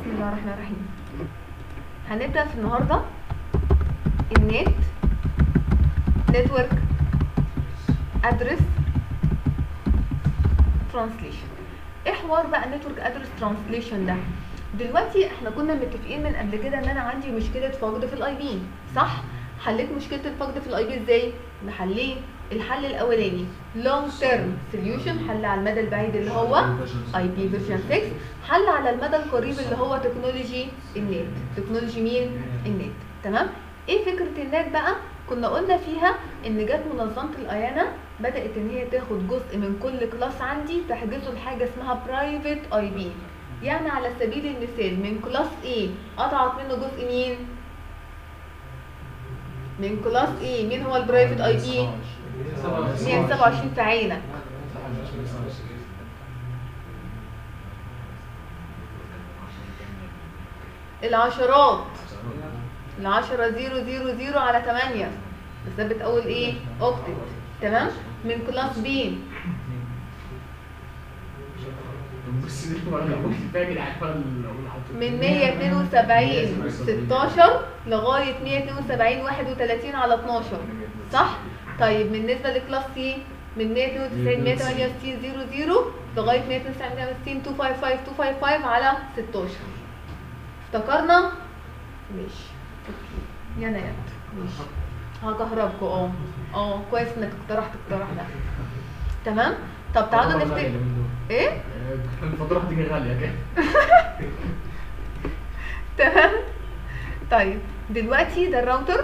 الله الرحمن الرحيم هنبدأ في النهاردة النت نتورك ادرس ترانسليشن ايه حوار بقى نتورك ادرس ترانسليشن ده دلوقتي احنا كنا متفقين من قبل كده ان انا عندي مشكله فقد في الاي بي صح حليت مشكله الفقد في الاي بي ازاي بحلين الحل الاولاني لونج تيرم سوليوشن حل على المدى البعيد اللي هو اي بي فيرجن 6 حل على المدى القريب اللي هو تكنولوجي النت تكنولوجي مين النت تمام ايه فكره النت بقى كنا قلنا فيها ان جت منظمه الايانا بدات ان هي تاخد جزء من كل كلاس عندي تحجزه لحاجه اسمها برايفت اي بي يعني على سبيل المثال من كلاس A قطعت منه جزء مين من كلاس A مين هو البرايفت اي بي 127 في عينك العشرات العشرة زيرو زيرو زيرو على تمانية بثبت أول إيه؟ أوكتت تمام؟ من كلاس بي من 172 16 لغاية 172 31 على 12 صح؟ طيب بالنسبة لكلاس سي من 192 168 00 لغاية 169 255 255 على 16 افتكرنا؟ ماشي اوكي يا نات ماشي هكهربكوا اه اه كويس انك اقترحت الاقتراح ده تمام؟ طب تعالوا نفتكر ايه؟ الفاتورة هتيجي غالية كده تمام طيب دلوقتي ده الراوتر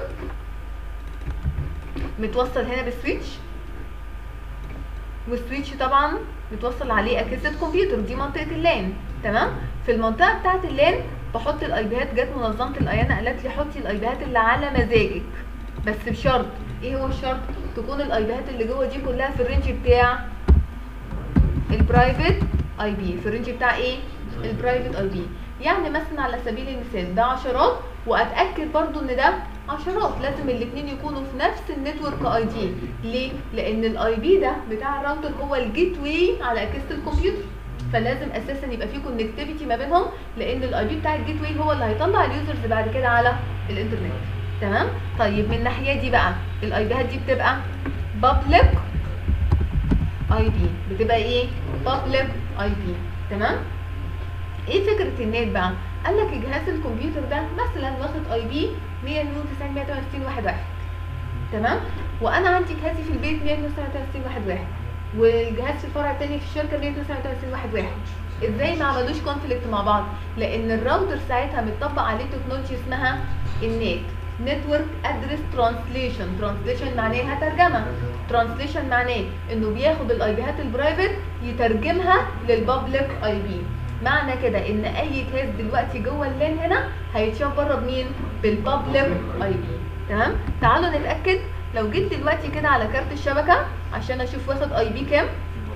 متوصل هنا بالسويتش والسويتش طبعا متوصل عليه اجهزه كمبيوتر دي منطقه اللان تمام في المنطقه بتاعه اللان بحط الايبيهات جت منظمه الايانا قالت لي حطي الايبيهات اللي على مزاجك بس بشرط ايه هو الشرط تكون الايبيهات اللي جوه دي كلها في الرينج بتاع البرايفت اي بي في الرينج بتاع ايه البرايفت اي بي يعني مثلا على سبيل المثال ده عشرات واتاكد برضو ان ده عشرات لازم الاثنين يكونوا في نفس النتورك اي دي ليه لان الاي بي ده بتاع الراوتر هو الجيت واي على اجهزه الكمبيوتر فلازم اساسا يبقى في كونكتيفيتي ما بينهم لان الاي بي بتاع الجيت واي هو اللي هيطلع اليوزرز بعد كده على الانترنت تمام طيب من الناحيه دي بقى الاي بيهات دي بتبقى بابليك اي بي بتبقى ايه بابليك اي بي تمام ايه فكره النت بقى قال لك جهاز الكمبيوتر ده مثلا واخد اي بي 192 168 واحد واحد تمام وانا عندي جهازي في البيت 192 واحد واحد والجهاز في الفرع التاني في الشركه 192 واحد واحد ازاي ما عملوش كونفليكت مع بعض لان الراوتر ساعتها متطبق عليه تكنولوجي اسمها النت نتورك ادرس ترانسليشن ترانسليشن معناها ترجمه ترانسليشن معناه انه بياخد الاي بيهات البرايفت يترجمها للبابليك اي بي معنى كده ان اي جهاز دلوقتي جوه اللين هنا هيتشاف بره بمين بالبابليك اي بي تمام تعالوا نتاكد لو جيت دلوقتي كده على كارت الشبكه عشان اشوف واخد اي بي كام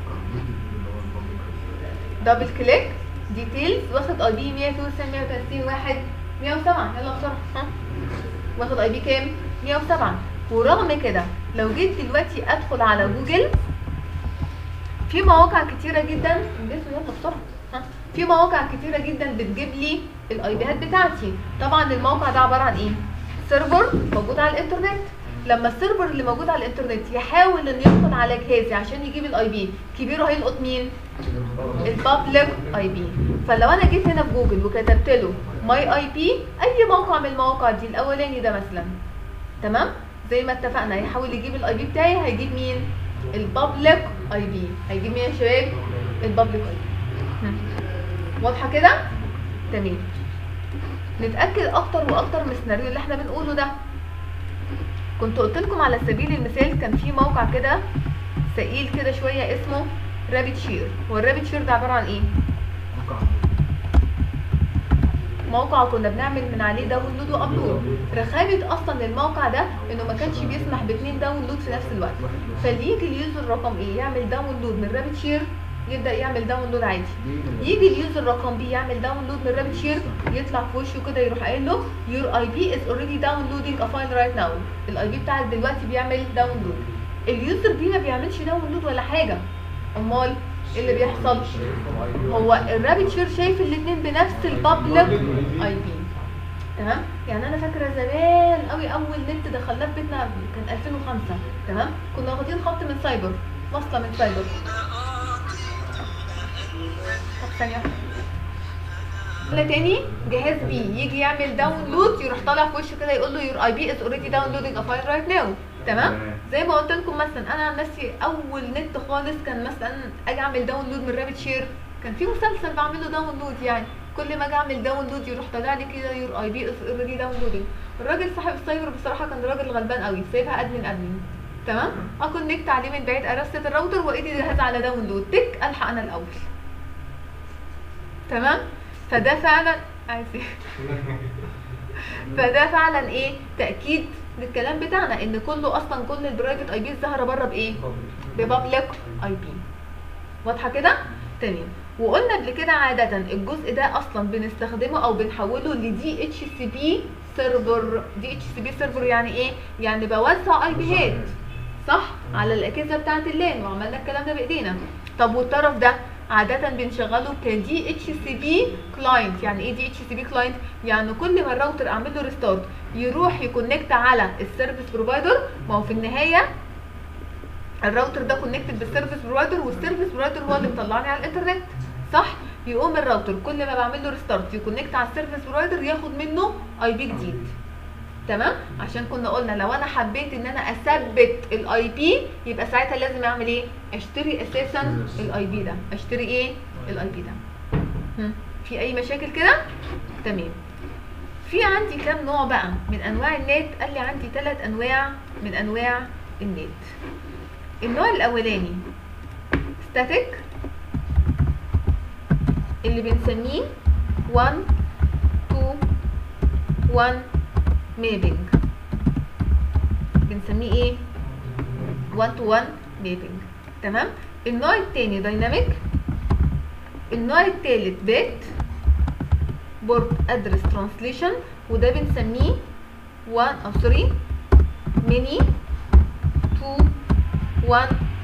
دبل كليك ديتيلز واخد اي بي 192 130 1 107 يلا بسرعه ها واخد اي بي كام 107 ورغم كده لو جيت دلوقتي ادخل على جوجل في مواقع كتيره جدا انجزوا يلا بسرعه ها في مواقع كتيره جدا بتجيب لي الاي بيهات بتاعتي طبعا الموقع ده عباره عن ايه سيرفر موجود على الانترنت لما السيرفر اللي موجود على الانترنت يحاول انه يدخل على جهازي عشان يجيب الاي بي كبيره هيلقط مين البابليك اي بي فلو انا جيت هنا في جوجل وكتبت له ماي اي بي اي موقع من المواقع دي الاولاني ده مثلا تمام زي ما اتفقنا هيحاول يجيب الاي بي بتاعي هيجيب مين البابليك اي بي هيجيب مين يا شباب البابليك اي بي واضحه كده تمام نتاكد اكتر واكتر من السيناريو اللي احنا بنقوله ده كنت قلت لكم على سبيل المثال كان في موقع كده ثقيل كده شويه اسمه رابت شير هو الرابت شير ده عباره عن ايه موقع كنا بنعمل من عليه داونلود وابلود رخامه اصلا الموقع ده انه ما كانش بيسمح باثنين داونلود في نفس الوقت فاللي يجي اليوزر رقم ايه يعمل داونلود من رابت شير يبدا يعمل داونلود عادي يجي اليوزر رقم بي يعمل داونلود من رابت شير يطلع في وشه كده يروح قايل له يور اي بي از اوريدي داونلودينج ا فايل رايت ناو الاي بي بتاعك دلوقتي بيعمل داونلود اليوزر بي ما بيعملش داونلود ولا حاجه امال ايه اللي بيحصل هو الرابت شير شايف الاثنين بنفس البابليك اي بي تمام يعني انا فاكره زمان قوي اول نت دخلناه في بيتنا كان 2005 تمام كنا واخدين خط من سايبر وصله من سايبر طب ثانيه واحدة. ولا تاني جهاز بي يجي يعمل داونلود يروح طالع في وشه كده يقول له يور اي بي از اوريدي داونلودنج ا فايل رايت ناو تمام زي ما قلت لكم مثلا انا عن نفسي اول نت خالص كان مثلا اجي اعمل داونلود من رابت شير كان في مسلسل بعمله داونلود يعني كل ما اجي اعمل داونلود يروح طالع لي كده يور اي بي از اوريدي داونلودنج الراجل صاحب السايبر بصراحه كان راجل غلبان قوي سايبها ادمن ادمن تمام اكونكت عليه من بعيد ارست الراوتر وايدي جهاز على داونلود تك الحق انا الاول تمام فده فعلا عايز ايه فده فعلا ايه تاكيد للكلام بتاعنا ان كله اصلا كل البرايفت اي بي ظاهره بره بايه ببابليك اي بي واضحه كده تمام وقلنا قبل كده عاده الجزء ده اصلا بنستخدمه او بنحوله لدي اتش سي بي سيرفر دي اتش سي بي سيرفر يعني ايه يعني بوزع اي بيهات صح على الاجهزه بتاعه اللان وعملنا الكلام ده بايدينا طب والطرف ده عادة بنشغله كدي اتش سي بي كلاينت يعني ايه دي اتش سي بي كلاينت يعني كل ما الراوتر اعمل له ريستارت يروح يكونكت على السيرفيس بروفايدر ما هو في النهايه الراوتر ده كونكتد بالسيرفيس بروفايدر والسيرفيس بروفايدر هو اللي مطلعني على الانترنت صح يقوم الراوتر كل ما بعمل له ريستارت يكونكت على السيرفيس بروفايدر ياخد منه اي بي جديد تمام عشان كنا قلنا لو انا حبيت ان انا اثبت الاي بي يبقى ساعتها لازم اعمل ايه اشتري اساسا الاي بي ده اشتري ايه الاي بي ده هم، في اي مشاكل كده تمام في عندي كام نوع بقى من انواع النت قال لي عندي ثلاث انواع من انواع النت النوع الاولاني ستاتيك اللي بنسميه 1 2 1 ميبنج بنسميه ايه 1 to 1 ميبنج تمام النوع التاني دايناميك النوع التالت بيت بورت ادرس ترانسليشن وده بنسميه 1 او سوري ميني 2 1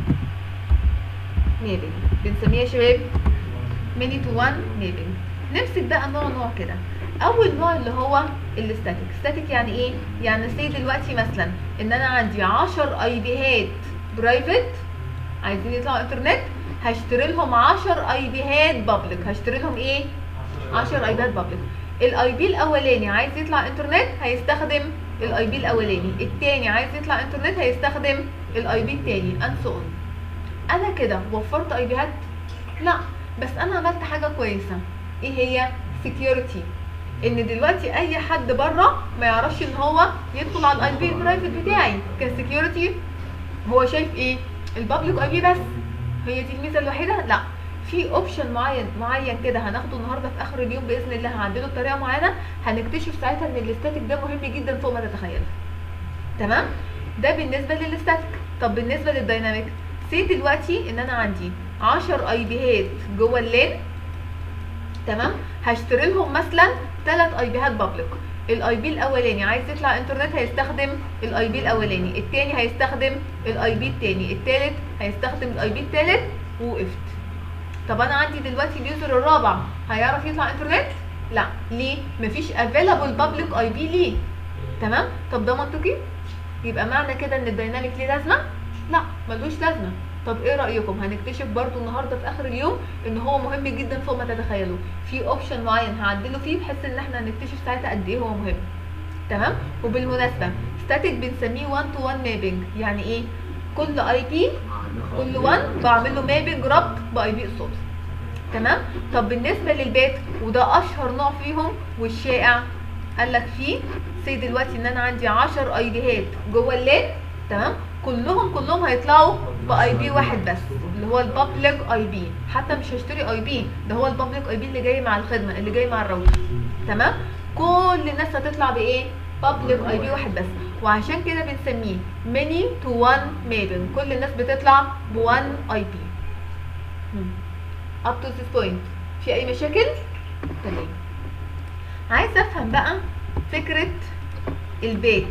ميبنج بنسميه يا شباب ميني تو 1 ميبنج نمسك بقى نوع نوع كده اول نوع اللي هو الستاتيك ستاتيك يعني ايه يعني سي دلوقتي مثلا ان انا عندي 10 اي بيهات برايفت عايزين يطلعوا انترنت هشتري لهم 10 اي بيهات بابليك هشتري لهم ايه 10 اي بيهات بابليك الاي بي الاولاني عايز يطلع انترنت هيستخدم الاي بي الاولاني التاني عايز يطلع انترنت هيستخدم الاي بي التاني and so on انا كده وفرت اي بيهات لا بس انا عملت حاجه كويسه ايه هي security ان دلوقتي اي حد بره ما يعرفش ان هو يدخل على الاي بي البرايفت بتاعي كسكيورتي هو شايف ايه البابليك اي بي بس هي دي الميزه الوحيده لا في اوبشن معين معين كده هناخده النهارده في اخر اليوم باذن الله هعدله بطريقه معينه هنكتشف ساعتها ان الاستاتيك ده مهم جدا فوق ما تتخيلوا تمام ده بالنسبه للاستاتيك طب بالنسبه للدايناميك سي دلوقتي ان انا عندي 10 اي بيهات جوه اللين تمام هشتري لهم مثلا ثلاث اي بيهات بابليك الاي بي الاولاني عايز يطلع انترنت هيستخدم الاي بي الاولاني التاني هيستخدم الاي بي التاني التالت هيستخدم الاي بي التالت ووقفت طب انا عندي دلوقتي اليوزر الرابع هيعرف يطلع انترنت لا ليه مفيش افيلابل بابليك اي بي ليه تمام طب ده منطقي يبقى معنى كده ان الدايناميك ليه لازمه لا ملوش لازمه طب ايه رايكم هنكتشف برضو النهارده في اخر اليوم ان هو مهم جدا فوق ما تتخيلوا في اوبشن معين هعدله فيه بحيث ان احنا هنكتشف ساعتها قد ايه هو مهم تمام وبالمناسبه ستاتيك بنسميه 1 تو 1 مابنج يعني ايه كل اي بي كل 1 بعمل له مابنج ربط باي بي قصاد تمام طب بالنسبه للبيت وده اشهر نوع فيهم والشائع قال لك فيه سي دلوقتي ان انا عندي 10 اي بيهات جوه الليل تمام كلهم كلهم هيطلعوا باي بي واحد بس اللي هو البابليك اي بي حتى مش هشتري اي بي ده هو البابليك اي بي اللي جاي مع الخدمه اللي جاي مع الراوتر تمام كل الناس هتطلع بايه بابليك اي بي واحد بس وعشان كده بنسميه ميني تو 1 ميبن كل الناس بتطلع ب 1 اي بي up to this point في اي مشاكل تمام عايز افهم بقى فكره البيت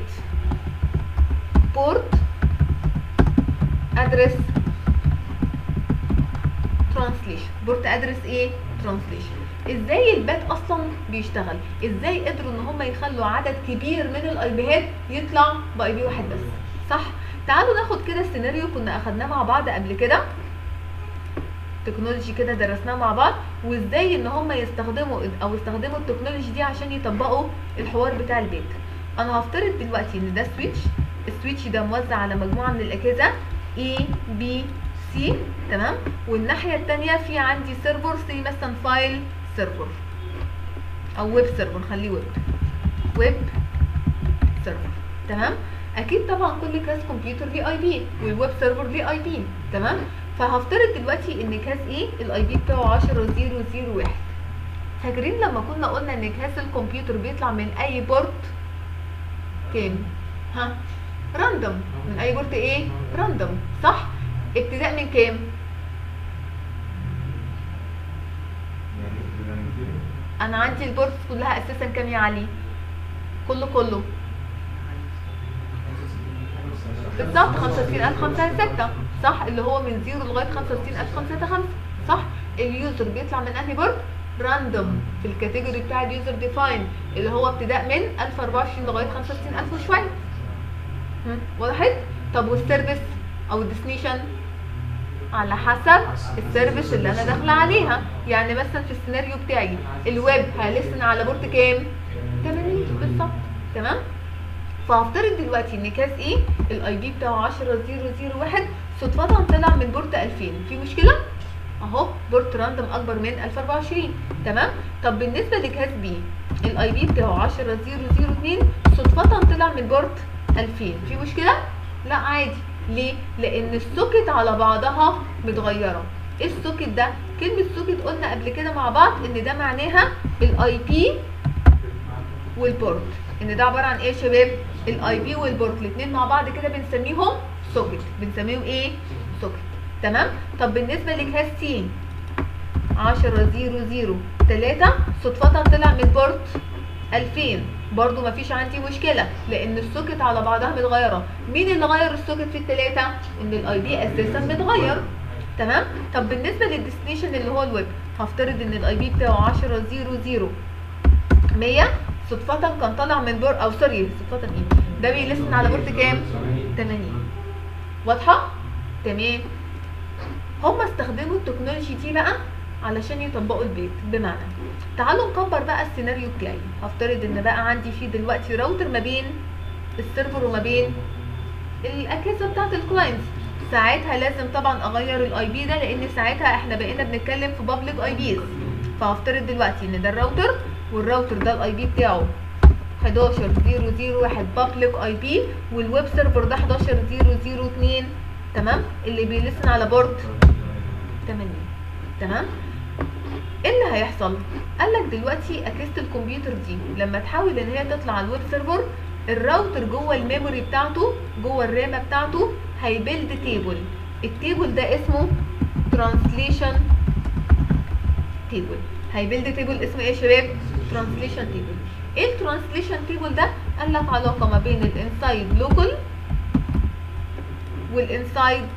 بورت ادرس ترانسليشن بورت ادرس ايه ترانسليشن ازاي البات اصلا بيشتغل ازاي قدروا ان هم يخلوا عدد كبير من الاي بيات يطلع باي بي واحد بس صح تعالوا ناخد كده السيناريو كنا اخدناه مع بعض قبل كده تكنولوجي كده درسناه مع بعض وازاي ان هم يستخدموا او يستخدموا التكنولوجي دي عشان يطبقوا الحوار بتاع البيت انا هفترض دلوقتي ان ده سويتش السويتش ده موزع على مجموعه من الاجهزه A B C تمام والناحيه الثانيه في عندي سيرفر سي مثلا فايل سيرفر او ويب سيرفر خليه ويب ويب سيرفر تمام اكيد طبعا كل كلاس كمبيوتر ليه اي بي والويب سيرفر ليه اي بي تمام فهفترض دلوقتي ان كاس ايه الاي بي بتاعه 10001 فاكرين لما كنا قلنا ان كاس الكمبيوتر بيطلع من اي بورت كام ها راندوم من اي بورت ايه راندوم صح ابتداء من كام انا عندي البورتس كلها اساسا كام يا علي كله كله بالظبط 65000 5 6 صح اللي هو من 0 لغايه 65000 5 5 صح اليوزر بيطلع من انهي بورد راندوم في الكاتيجوري بتاع اليوزر ديفاين اللي هو ابتداء من 1024 لغايه 65000 وشويه هم، وضحت طب والسيرفيس او الديستنيشن على حسب السيرفيس اللي انا داخله عليها يعني مثلا في السيناريو بتاعي الويب هلسن على بورت كام 80 بالظبط تمام فهفترض دلوقتي ان كاس ايه الاي بي بتاعه 10001 صدفة طلع من بورت 2000 في مشكلة؟ اهو بورت راندوم اكبر من 1024 تمام؟ طب بالنسبة لكاس بي الاي بي بتاعه 10002 صدفة طلع من بورت 2000 في مشكلة؟ لا عادي ليه؟ لان السوكت على بعضها متغيرة ايه السوكت ده؟ كلمة سوكت قلنا قبل كده مع بعض ان ده معناها الاي بي والبورت ان ده عباره عن ايه يا شباب الاي بي والبورت الاثنين مع بعض كده بنسميهم سوكت بنسميهم ايه سوكت تمام طب بالنسبه لجهاز سي 10003 صدفه طلع من بورت 2000 برضو مفيش عندي مشكله لان السوكت على بعضها متغيره مين اللي غير السوكت في الثلاثه ان الاي بي اساسا متغير تمام طب بالنسبه للديستنيشن اللي هو الويب هفترض ان الاي بي بتاعه 1000 100 صدفة كان طالع من بور او سوري صدفة ايه ده بيلسن على بورت كام 80 واضحة تمام هم استخدموا التكنولوجي دي بقى علشان يطبقوا البيت بمعنى تعالوا نكبر بقى السيناريو بتاعي هفترض ان بقى عندي فيه دلوقتي راوتر ما بين السيرفر وما بين الاجهزه بتاعت الكلاينتس ساعتها لازم طبعا اغير الاي بي ده لان ساعتها احنا بقينا بنتكلم في بابليك اي بيز فهفترض دلوقتي ان ده الراوتر والراوتر ده الاي بي بتاعه 11001 بابليك اي بي والويب سيرفر ده 11002 تمام اللي بيلسن على بورت 80 تمام ايه اللي هيحصل قال لك دلوقتي اجهزه الكمبيوتر دي لما تحاول ان هي تطلع على الويب سيرفر الراوتر جوه الميموري بتاعته جوه الرامه بتاعته هيبيلد تيبل التيبل ده اسمه ترانسليشن تيبل هيبيلد تيبل اسمه ايه يا شباب ترانسليشن تيبل ايه الترانسليشن تيبل ده قال لك علاقه ما بين الانسايد لوكال والانسايد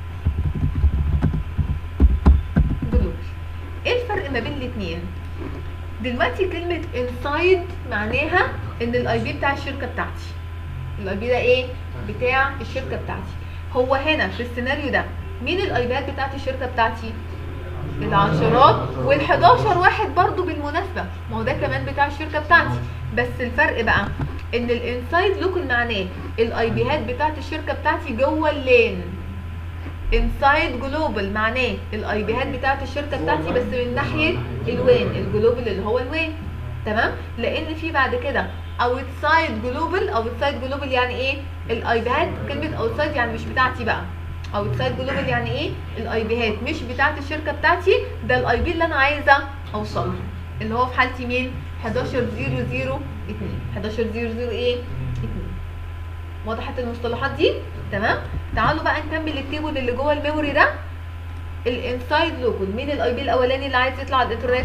جلوبال ايه الفرق ما بين الاثنين دلوقتي كلمه انسايد معناها ان الاي بي بتاع الشركه بتاعتي الاي بي ده ايه بتاع الشركه بتاعتي هو هنا في السيناريو ده مين الاي بيات بتاعت الشركه بتاعتي العشرات وال11 واحد برضو بالمناسبة ما هو ده كمان بتاع الشركة بتاعتي بس الفرق بقى ان الانسايد لوكال معناه الاي بيهات بتاعت الشركة بتاعتي جوه اللين انسايد جلوبال معناه الاي بيهات بتاعت الشركة بتاعتي بس من ناحية الوين الجلوبال اللي هو الوين تمام لان في بعد كده اوتسايد جلوبال اوتسايد جلوبال يعني ايه الاي بيهات كلمة اوتسايد يعني مش بتاعتي بقى اوتسايد جلوبال يعني ايه الاي بيهات مش بتاعت الشركه بتاعتي ده الاي بي اللي انا عايزه اوصله اللي هو في حالتي مين 11002 11000 ايه 2 وضحت المصطلحات دي تمام تعالوا بقى نكمل التيبل اللي جوه الميموري ده الانسايد لوكال مين الاي بي الاولاني اللي عايز يطلع على الانترنت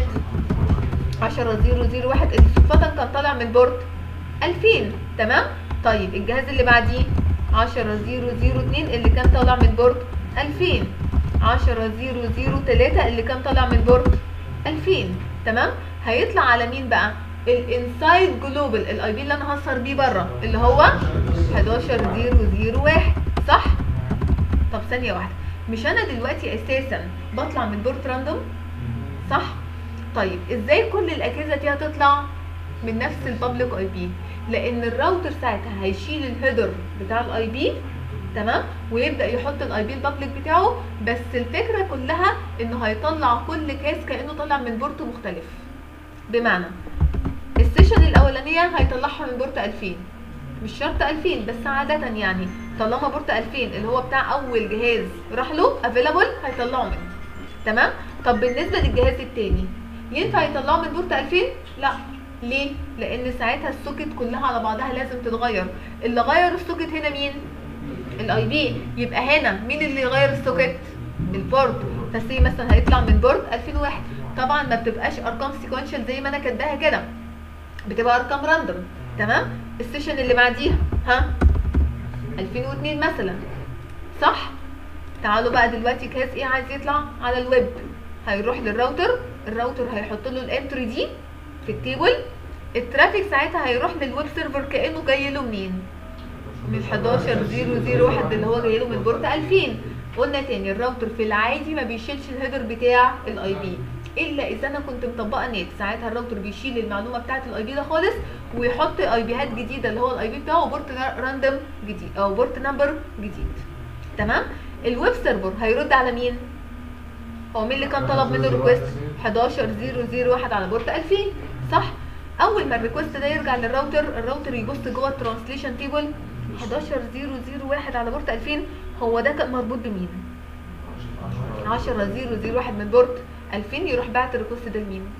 10001 اللي صدفه كان طالع من بورت 2000 تمام طيب الجهاز اللي بعديه 10002 اللي كان طالع من بورد 2000 10 0 0 3 اللي كان طالع من بورت 2000 تمام هيطلع على مين بقى الانسايد جلوبال الاي بي اللي انا هسهر بيه بره اللي هو 11 0 0 1 صح طب ثانيه واحده مش انا دلوقتي اساسا بطلع من بورت راندوم صح طيب ازاي كل الاجهزه دي هتطلع من نفس البابليك اي بي لان الراوتر ساعتها هيشيل الهيدر بتاع الاي بي تمام ويبدا يحط الاي بي البابليك بتاعه بس الفكره كلها انه هيطلع كل كاس كانه طالع من بورت مختلف بمعنى السيشن الاولانيه هيطلعها من بورت 2000 مش شرط 2000 بس عاده يعني طالما بورت 2000 اللي هو بتاع اول جهاز راح له افيلابل هيطلعه منه تمام طب بالنسبه للجهاز التاني ينفع يطلعه من بورت 2000 لا ليه لان ساعتها السوكت كلها على بعضها لازم تتغير اللي غير السوكت هنا مين الاي بي يبقى هنا مين اللي يغير السوكت البورت فسي مثلا هيطلع من بورت 2001 طبعا ما بتبقاش ارقام سيكونشال زي ما انا كاتباها كده بتبقى ارقام راندوم تمام السيشن اللي بعديها ها 2002 مثلا صح تعالوا بقى دلوقتي كاس ايه عايز يطلع على الويب هيروح للراوتر الراوتر هيحط له الانتري دي في التيبل الترافيك ساعتها هيروح للويب سيرفر كانه جاي له منين من 11001 اللي هو جاي له من بورت 2000 قلنا تاني الراوتر في العادي ما بيشيلش الهيدر بتاع الاي بي الا اذا انا كنت مطبقه نت ساعتها الراوتر بيشيل المعلومه بتاعه الاي بي ده خالص ويحط اي بيهات جديده اللي هو الاي بي بتاعه وبورت راندوم جديد او بورت نمبر جديد تمام الويب سيرفر هيرد على مين هو مين اللي كان طلب منه ريكويست 11001 على بورت 2000 صح اول ما الريكوست ده يرجع للراوتر الراوتر يبص جوه الترانسليشن تيبل 11001 على بورت 2000 هو ده كان مربوط بمين 10001 من بورت 2000 يروح بعت الريكوست ده لمين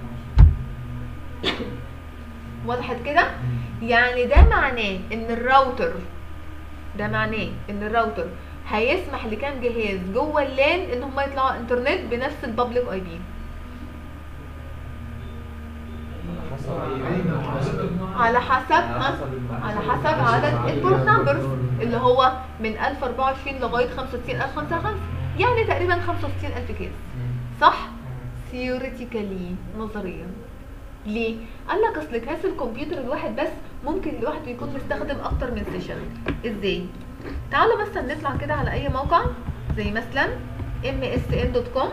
وضحت كده يعني ده معناه ان الراوتر ده معناه ان الراوتر هيسمح لكام جهاز جوه اللان ان هم يطلعوا انترنت بنفس البابليك اي بي على حسب ها على حسب عدد البورت نمبرز اللي هو من 1024 لغايه 65055 يعني تقريبا 65000 كيس صح ثيوريتيكالي نظريا ليه قال لك اصل كاس الكمبيوتر الواحد بس ممكن لوحده يكون مستخدم اكتر من سيشن ازاي تعالوا مثلا نطلع كده على اي موقع زي مثلا msn.com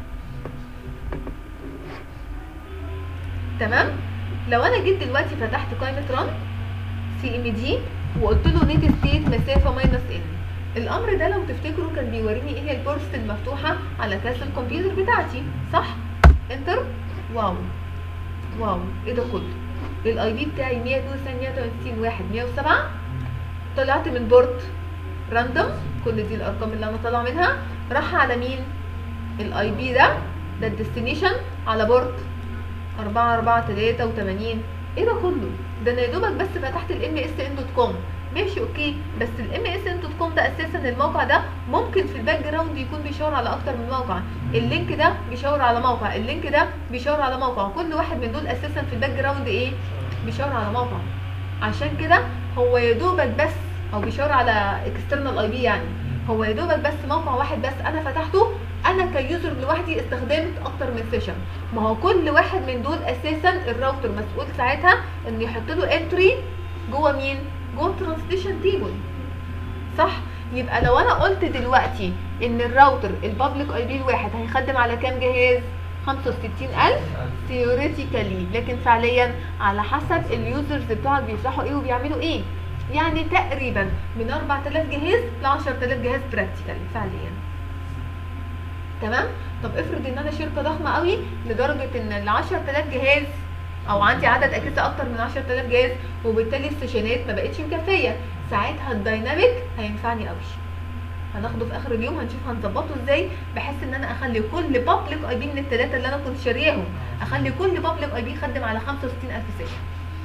تمام لو انا جيت دلوقتي فتحت قائمه ران سي ام دي وقلت له نيت ستيت مسافه ماينس ان الامر ده لو تفتكروا كان بيوريني ايه هي البورست المفتوحه على كاس الكمبيوتر بتاعتي صح انتر واو واو ايه ده كله الاي بي بتاعي 192 1 107 طلعت من بورت راندوم كل دي الارقام اللي انا طالعه منها راح على مين الاي بي ده ده الديستنيشن على بورت 4 4 83 ايه ده كله ده انا يا دوبك بس فتحت الام اس ان دوت كوم ماشي اوكي بس الام اس ان دوت كوم ده اساسا الموقع ده ممكن في الباك جراوند يكون بيشاور على اكتر من موقع اللينك ده بيشاور على موقع اللينك ده بيشاور على موقع كل واحد من دول اساسا في الباك جراوند ايه بيشاور على موقع عشان كده هو يا دوبك بس او بيشاور على اكسترنال اي بي يعني هو يا دوبك بس موقع واحد بس انا فتحته انا كيوزر لوحدي استخدمت اكتر من سيشن ما هو كل واحد من دول اساسا الراوتر مسؤول ساعتها انه يحط له انتري جوه مين جوه ترانسليشن تيبل صح يبقى لو انا قلت دلوقتي ان الراوتر البابليك اي بي الواحد هيخدم على كام جهاز 65000 ثيوريتيكالي لكن فعليا على حسب اليوزرز بتوعك بيفتحوا ايه وبيعملوا ايه يعني تقريبا من 4000 جهاز ل 10000 جهاز براكتيكالي فعليا تمام طب افرض ان انا شركه ضخمه قوي لدرجه ان ال 10000 جهاز او عندي عدد اجهزه اكتر من 10000 جهاز وبالتالي السيشنات ما بقتش مكفيه ساعتها الدايناميك هينفعني قوي هناخده في اخر اليوم هنشوف هنظبطه ازاي بحيث ان انا اخلي كل بابليك اي بي من الثلاثه اللي انا كنت شارياهم اخلي كل بابليك اي بي يخدم على 65000 سيشن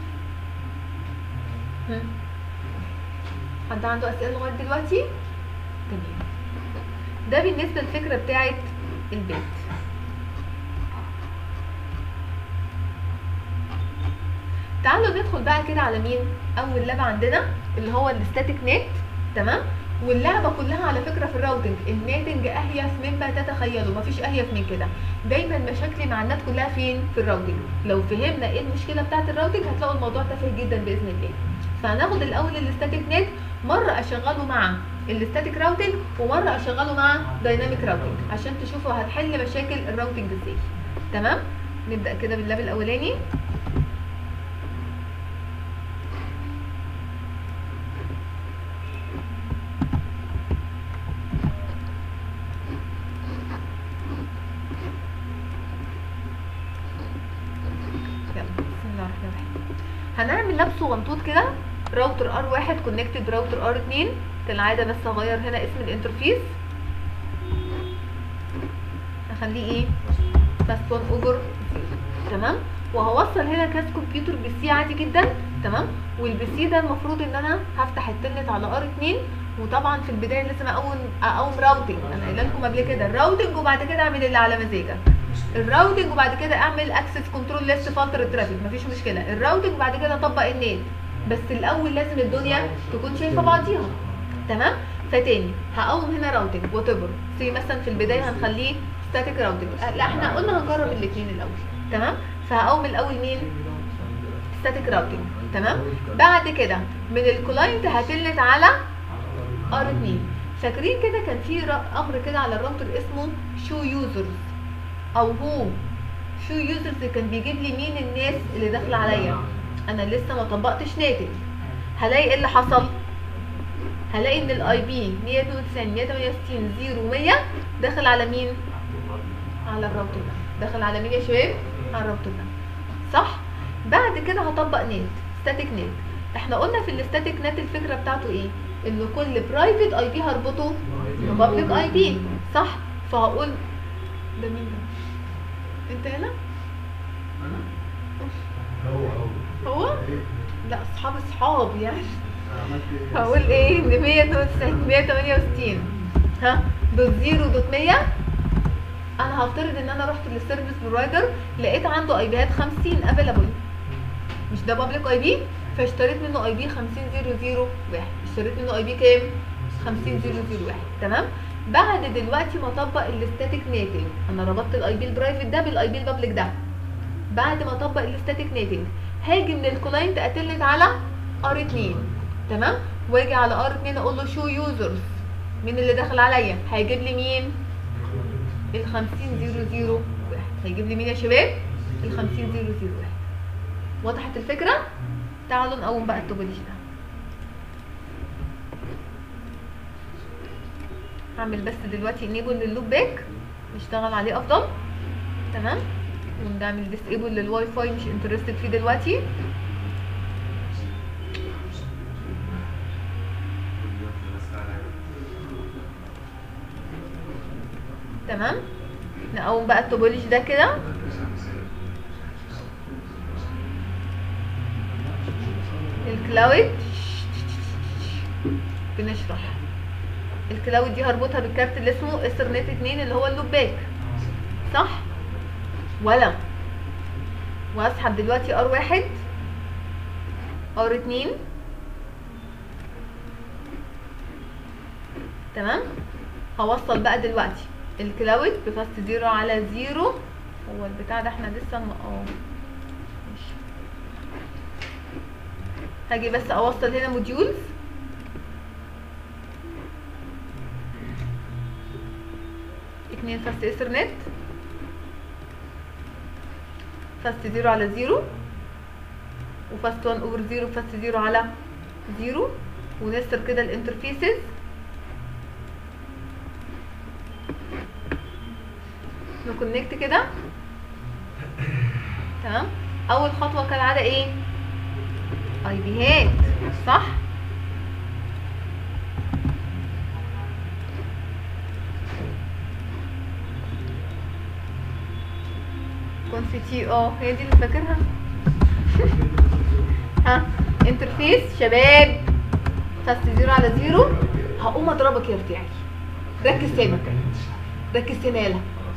هم. حد عنده اسئله لغايه دلوقتي تمام ده بالنسبه للفكره بتاعه البيت تعالوا ندخل بقى كده على مين اول لاب عندنا اللي هو الستاتيك نت تمام واللعبه كلها على فكره في الراوتنج الناتنج اهيف مما تتخيلوا مفيش اهيف من كده دايما مشاكلي مع النت كلها فين في الراوتنج لو فهمنا ايه المشكله بتاعه الراوتنج هتلاقوا الموضوع تافه جدا باذن الله فهناخد الاول الاستاتيك نت مره اشغله مع الاستاتيك راوتنج ومره اشغله مع دايناميك راوتنج عشان تشوفوا هتحل مشاكل الراوتنج ازاي تمام نبدا كده باللاب الاولاني يلا بسم الله الرحمن الرحيم هنعمل لاب صغنطوط كده راوتر ار واحد كونكتد راوتر ار اتنين كالعادة بس هغير هنا اسم الانترفيس هخليه ايه فاست 1 اوفر تمام وهوصل هنا كاس كمبيوتر بي سي عادي جدا تمام والبي سي ده المفروض ان انا هفتح التلنت على ار 2 وطبعا في البدايه لازم اقوم اقوم راوتنج انا قايله لكم قبل كده الراوتنج وبعد كده اعمل اللي على مزاجك الراوتنج وبعد كده اعمل اكسس كنترول ليست فلتر ترافيك مفيش مشكله الراوتنج بعد كده اطبق النت بس الاول لازم الدنيا تكون شايفه بعضيها تمام فتاني هقوم هنا راوتنج وات ايفر سي مثلا في البدايه هنخليه ستاتيك راوتنج لا احنا قلنا هنجرب الاثنين الاول تمام فهقوم الاول مين ستاتيك راوتنج تمام بعد كده من الكلاينت هتلت على ار 2 فاكرين كده كان في را- امر كده على الراوتر اسمه شو يوزرز او هو شو يوزرز كان بيجيب لي مين الناس اللي داخله عليا انا لسه ما طبقتش ناتج هلاقي ايه اللي حصل هلاقي ان الاي بي 192 168 0 100 داخل على مين على الراوتر ده داخل على مين يا شباب على الراوتر ده صح بعد كده هطبق نت ستاتيك نت احنا قلنا في الستاتيك نت الفكره بتاعته ايه ان كل برايفت اي بي هربطه ببابليك اي بي صح فهقول ده مين ده انت هنا هو هو هو لا اصحاب اصحاب يعني هقول ايه ان 192 168 ها دوت زيرو دوت 100 انا هفترض ان انا رحت للسيرفيس بروفايدر لقيت عنده اي بيات 50 افيلابل مش ده بابليك اي بي فاشتريت منه اي بي 50001 اشتريت منه اي بي كام 50001 تمام بعد دلوقتي ما اطبق الاستاتيك نيتنج انا ربطت الاي بي البرايفت ده بالاي بي البابليك ده بعد ما اطبق الاستاتيك نيتنج هاجي من الكلاينت اتلت على ار 2 تمام واجي على ار 2 اقول له شو يوزرز مين اللي داخل عليا هيجيب لي مين ال 50001 هيجيب لي مين يا شباب ال 50001 وضحت الفكره تعالوا نقوم بقى التوبوليش ده هعمل بس دلوقتي انيبل لللوب باك نشتغل عليه افضل تمام ونعمل ديسيبل للواي فاي مش انترستد فيه دلوقتي تمام نقوم بقى التوبوليش ده كده الكلاود بنشرح الكلاود دي هربطها بالكارت اللي اسمه اثرنت 2 اللي هو اللوباك صح ولا واسحب دلوقتي ار واحد ار اتنين تمام هوصل بقى دلوقتي الكلاود بفاست زيرو على زيرو هو البتاع ده احنا لسه م- اه ماشي هاجي بس اوصل هنا موديولز اتنين فاست ايثرنت فاست زيرو على زيرو وفاست 1 اوفر زيرو فاست زيرو على زيرو ونستر كده الانترفيسز نكونكت كده تمام اول خطوه كالعاده ايه اي بيهات صح كونفيتي اه هي دي اللي فاكرها ها انترفيس شباب فاست زيرو على زيرو هقوم اضربك يا ارتعي ركز تاني ركز تاني يلا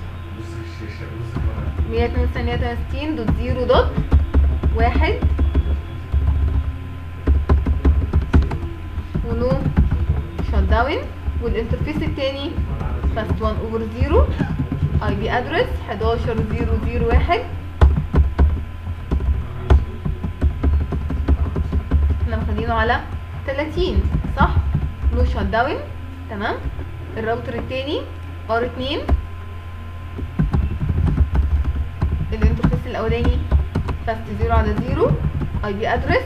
162 دوت زيرو دوت واحد ونو شت داون والانترفيس التاني فاست 1 اوفر 0 اي بي ادرس 11001 احنا مخلينه على 30 صح نو شات داون تمام الراوتر التاني ار 2 الانترفيس الاولاني فاست 0 على 0 اي بي ادرس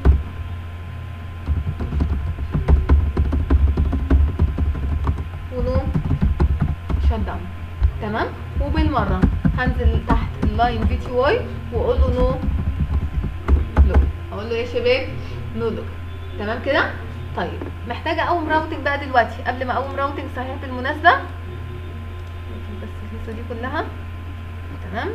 ونو شات داون تمام وبالمره هنزل تحت اللاين في تي واي واقول له نو لوك اقول له يا شباب نو لوك تمام كده طيب محتاجه اقوم راوتنج بقى دلوقتي قبل ما اقوم راوتنج صحيح بالمناسبه بس القصه دي كلها تمام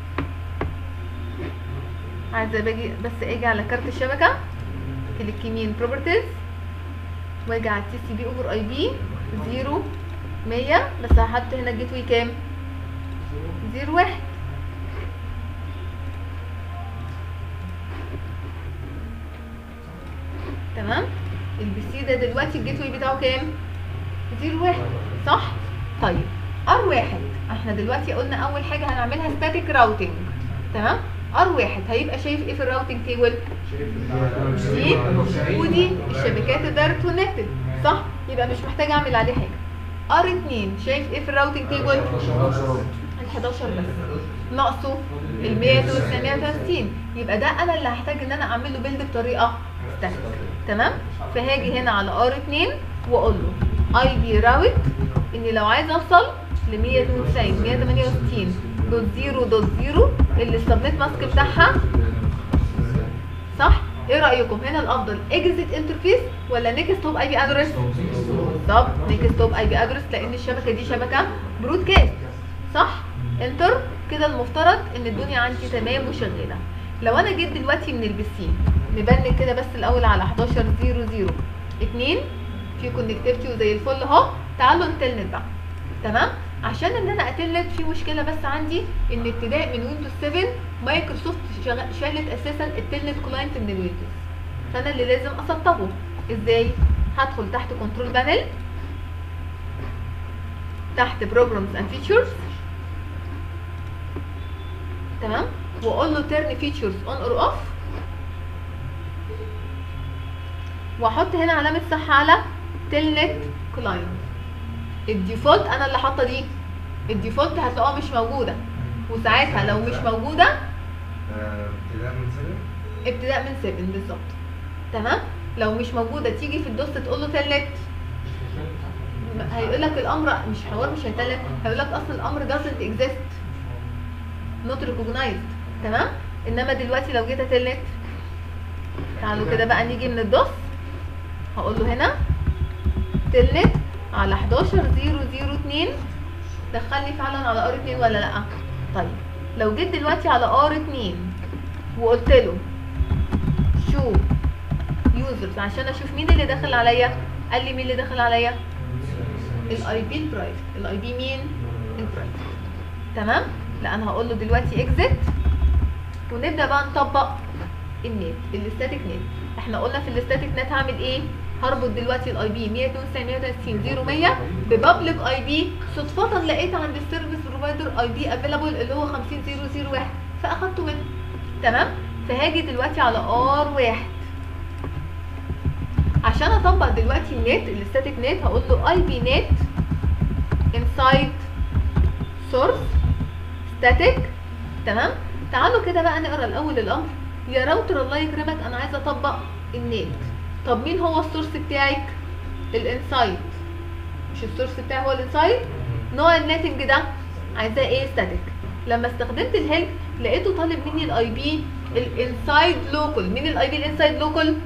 عايزه باجي بس اجي على كارت الشبكه كليك يمين بروبرتيز واجي على التي سي بي اوفر اي بي 0 100 بس هحط هنا الجيت واي كام 0 1 تمام البي سي ده دلوقتي الجيت واي بتاعه كام 0 1 صح طيب ار واحد احنا دلوقتي قلنا اول حاجه هنعملها ستاتيك راوتنج تمام ار واحد هيبقى شايف ايه في الراوتنج تيبل دي ودي الشبكات الدايركت كونكتد صح يبقى مش محتاج اعمل عليه حاجه ار 2 شايف ايه في الراوتنج تيبل ال 11 بس ناقصه ال 100 وال 930 يبقى ده انا اللي هحتاج ان انا اعمل له بيلد بطريقه ستاتيك تمام فهاجي هنا على ار 2 واقول له اي بي راوت اني لو عايز اوصل ل 192 168 دوت 0 دوت 0 اللي السبنت ماسك بتاعها صح ايه رايكم هنا الافضل اكزيت انترفيس ولا نيكست هوب اي بي ادرس بالظبط نيكست هوب اي بي ادرس لان الشبكه دي شبكه برودكاست صح انتر كده المفترض ان الدنيا عندي تمام وشغاله لو انا جيت دلوقتي من البي سي نبنك كده بس الاول على 11 0 0 2 في كونكتيفيتي وزي الفل اهو تعالوا نتلنت بقى تمام عشان ان انا اتلت في مشكله بس عندي ان ابتداء من ويندوز 7 مايكروسوفت شغ- شالت اساسا التلنت كلاينت من الويندوز فانا اللي لازم اسطبه ازاي هدخل تحت كنترول بانل تحت بروجرامز اند فيتشرز تمام واقول له تيرن فيتشرز اون اور اوف واحط هنا علامه صح على تلنت كلاينت الديفولت انا اللي حاطه دي الديفولت هتلاقوها مش موجوده وساعتها لو مش موجوده آه، ابتداء من سنة ابتداء من 7 بالظبط تمام لو مش موجوده تيجي في الدوس تقول له تلت هيقول لك الامر مش حوار مش هيتلت هيقول لك اصلا الامر doesn't exist not recognized تمام انما دلوقتي لو جيت اتلت تعالوا كده بقى نيجي من الدوس هقول له هنا تلت على 11002 دخلني فعلا على ار 2 ولا لا طيب لو جيت دلوقتي على ار 2 وقلت له شو يوزرز عشان اشوف مين اللي داخل عليا قال لي مين اللي داخل عليا الاي بي البرايفت الاي بي مين البرايفت تمام لا انا هقول له دلوقتي اكزيت ونبدا بقى نطبق النت الاستاتيك نت احنا قلنا في الاستاتيك نت هعمل ايه هربط دلوقتي الاي بي 192 100 ببابليك اي بي صدفه لقيت عند السيرفيس بروفايدر اي بي افيلابل اللي هو 50001 فاخدته منه تمام فهاجي دلوقتي على ار واحد عشان اطبق دلوقتي النت الاستاتيك نت هقول له اي بي نت انسايد سورس ستاتيك تمام تعالوا كده بقى نقرا الاول الامر يا راوتر الله يكرمك انا عايزه اطبق النت طب مين هو السورس بتاعك الانسايد مش السورس بتاعي هو الانسايد نوع الناتنج ده عايزاه ايه ستاتيك لما استخدمت الهيلب لقيته طالب مني الاي بي الانسايد لوكال مين الاي بي الانسايد لوكال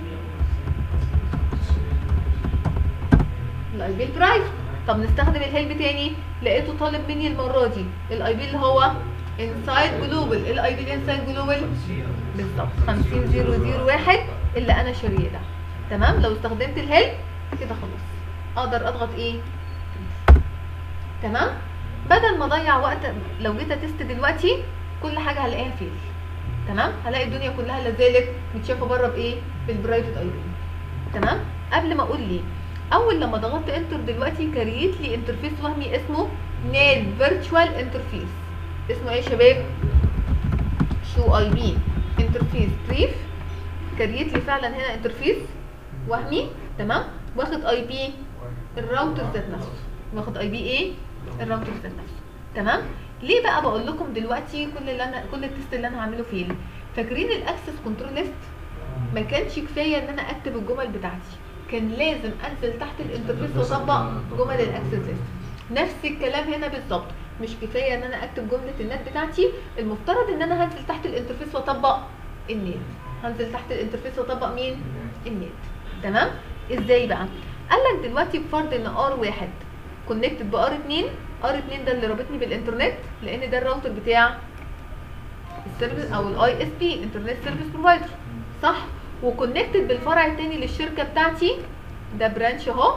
الاي بي البرايفت طب نستخدم الهيلب تاني لقيته طالب مني المره دي الاي بي اللي هو انسايد جلوبال الاي بي الانسايد جلوبال بالظبط 50001 اللي انا شاريه ده تمام لو استخدمت الهيلب كده خلاص اقدر اضغط ايه تمام بدل ما اضيع وقت لو جيت اتست دلوقتي كل حاجه هلاقيها فيل تمام هلاقي الدنيا كلها لا زالت متشافه بره بايه بالبرايفت اي بي تمام قبل ما اقول لي اول لما ضغطت انتر دلوقتي كريت لي انترفيس وهمي اسمه ناد فيرتشوال انترفيس اسمه ايه يا شباب شو اي بي انترفيس بريف كريت لي فعلا هنا انترفيس وهمي تمام واخد اي بي الراوتر ذات نفسه واخد اي بي ايه الراوتر ذات نفسه تمام ليه بقى بقول لكم دلوقتي كل اللي انا كل التست اللي انا هعمله فين فاكرين الاكسس كنترول ليست ما كانش كفايه ان انا اكتب الجمل بتاعتي كان لازم انزل تحت الانترفيس واطبق جمل الاكسس ليست نفس الكلام هنا بالظبط مش كفايه ان انا اكتب جمله النت بتاعتي المفترض ان انا هنزل تحت الانترفيس واطبق النت هنزل تحت الانترفيس واطبق مين النت تمام ازاي بقى قال لك دلوقتي بفرض ان ار واحد كونكتد بار 2 ار 2 ده اللي رابطني بالانترنت لان ده الراوتر بتاع السيرفيس او الاي اس بي انترنت سيرفيس بروفايدر صح وكونكتد بالفرع الثاني للشركه بتاعتي ده برانش اهو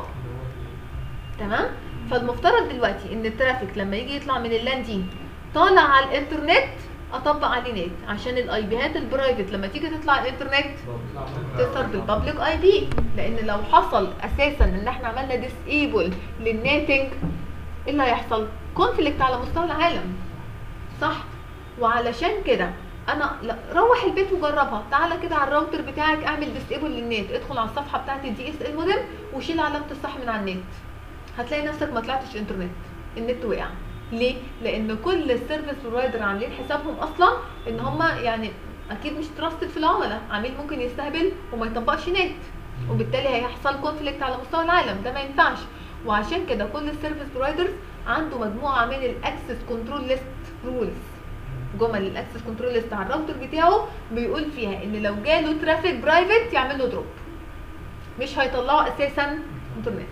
تمام فالمفترض دلوقتي ان الترافيك لما يجي يطلع من اللان دي طالع على الانترنت اطبق عليه نت عشان الاي بيهات البرايفت لما تيجي تطلع على الانترنت تظهر بالبابليك اي بي لان لو حصل اساسا ان احنا عملنا ديسيبل للناتنج ايه اللي هيحصل كونفليكت على مستوى العالم صح وعلشان كده انا لا روح البيت وجربها تعالى كده على الراوتر بتاعك اعمل ديسيبل للنت ادخل على الصفحه بتاعت الدي اس ال مودم وشيل علامه الصح من على النت هتلاقي نفسك ما طلعتش انترنت النت وقع ليه لان كل السيرفيس بروفايدر عاملين حسابهم اصلا ان هم يعني اكيد مش تراستد في العملاء عميل ممكن يستهبل وما يطبقش نت وبالتالي هيحصل كونفليكت على مستوى العالم ده ما ينفعش وعشان كده كل السيرفيس بروفايدرز عنده مجموعه من الاكسس كنترول ليست رولز جمل الاكسس كنترول ليست على الراوتر بتاعه بيقول فيها ان لو جاله ترافيك برايفت يعمل له دروب مش هيطلعه اساسا انترنت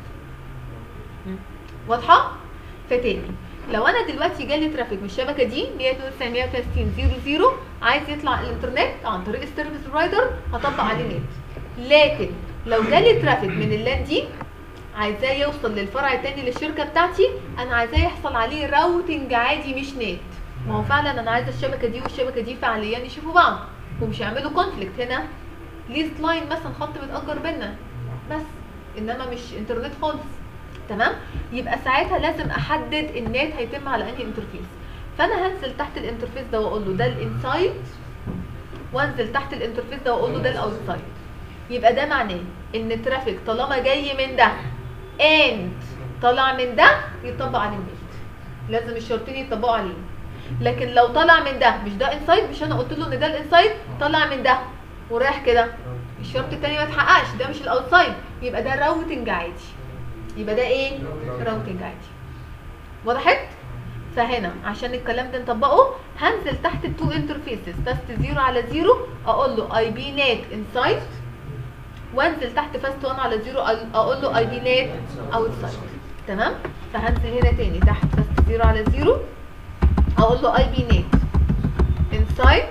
واضحه فتاني لو انا دلوقتي جالي ترافيك من الشبكه دي 192.168.0.0 عايز يطلع الانترنت عن طريق السيرفيس بروفايدر هطبق عليه نت لكن لو جالي ترافيك من اللان دي عايزاه يوصل للفرع التاني للشركه بتاعتي انا عايزاه يحصل عليه راوتنج عادي مش نت ما هو فعلا انا عايزه الشبكه دي والشبكه دي فعليا يشوفوا بعض ومش يعملوا كونفليكت هنا ليست لاين مثلا خط متاجر بينا بس انما مش انترنت خالص تمام يبقى ساعتها لازم احدد النت هيتم على انهي انترفيس فانا هنزل تحت الانترفيس ده واقول له ده الانسايد وانزل تحت الانترفيس ده واقول له ده الاوتسايد يبقى ده معناه ان الترافيك طالما جاي من ده اند طلع من ده يطبق عليه النت لازم الشرطين يطبقوا عليه لكن لو طلع من ده مش ده انسايد مش انا قلت له ان ده الانسايد طلع من ده ورايح كده الشرط التاني ما اتحققش ده مش الاوتسايد يبقى ده راوتنج عادي يبقى ده ايه راوتنج عادي وضحت فهنا عشان الكلام ده نطبقه هنزل تحت التو انترفيسز تست 0 على 0 اقول له اي بي نت انسايد وانزل تحت فاست 1 على 0 اقول له اي بي نت اوتسايد تمام فهنزل هنا تاني تحت فاست 0 على 0 اقول له اي بي نت انسايد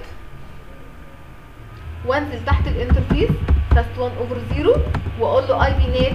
وانزل تحت الانترفيس تست 1 اوفر 0 واقول له اي بي نت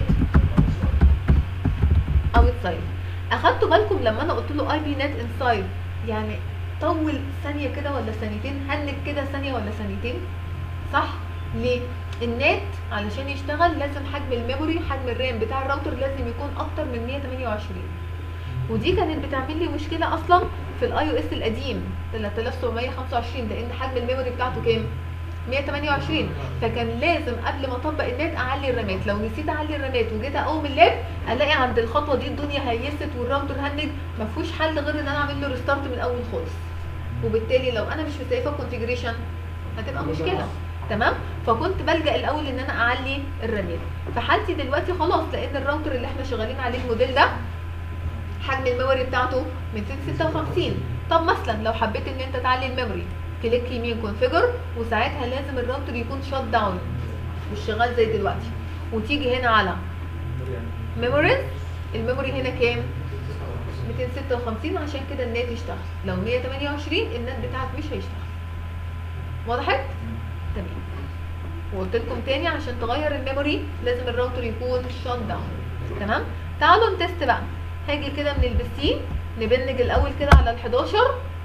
اوتسايد اخدتوا بالكم لما انا قلت له اي بي نت انسايد يعني طول ثانيه كده ولا ثانيتين هنك كده ثانيه ولا ثانيتين صح ليه النت علشان يشتغل لازم حجم الميموري حجم الرام بتاع الراوتر لازم يكون اكتر من 128 ودي كانت بتعمل لي مشكله اصلا في الاي او اس القديم 3725 لان حجم الميموري بتاعته كام 128 فكان لازم قبل ما اطبق النت اعلي الرامات لو نسيت اعلي الرامات وجيت اقوم اللاب الاقي عند الخطوه دي الدنيا هيست والراوتر هنج ما فيهوش حل غير ان انا اعمل له ريستارت من الاول خالص وبالتالي لو انا مش مسيفه كونفيجريشن هتبقى مشكله تمام فكنت بلجا الاول ان انا اعلي الرامات فحالتي دلوقتي خلاص لان الراوتر اللي احنا شغالين عليه الموديل ده حجم الميموري بتاعته 256 طب مثلا لو حبيت ان انت تعلي الميموري كليك يمين كونفيجر وساعتها لازم الراوتر يكون شوت داون مش شغال زي دلوقتي وتيجي هنا على ميموريز الميموري هنا كام 256 عشان كده النت يشتغل لو 128 النت بتاعك مش هيشتغل وضحت تمام وقلت لكم تاني عشان تغير الميموري لازم الراوتر يكون شوت داون تمام تعالوا نتست بقى هاجي كده من البسين نبنج الاول كده على ال 11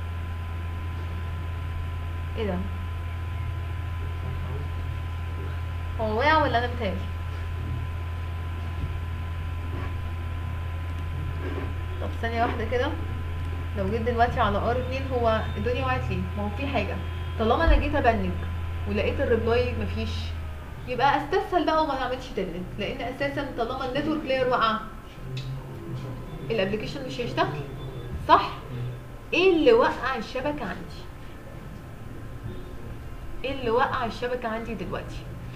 ايه ده هو وقع ولا انا متهيألي ثانيه واحده كده لو جيت دلوقتي على ار 2 هو الدنيا وقعت ليه ما هو في حاجه طالما انا جيت ابنج ولقيت الريبلاي مفيش يبقى استسهل بقى وما نعملش تلنت لان اساسا طالما النتورك لاير وقع الابلكيشن مش هيشتغل صح ايه اللي وقع الشبكه عندي ايه اللي وقع الشبكه عندي دلوقتي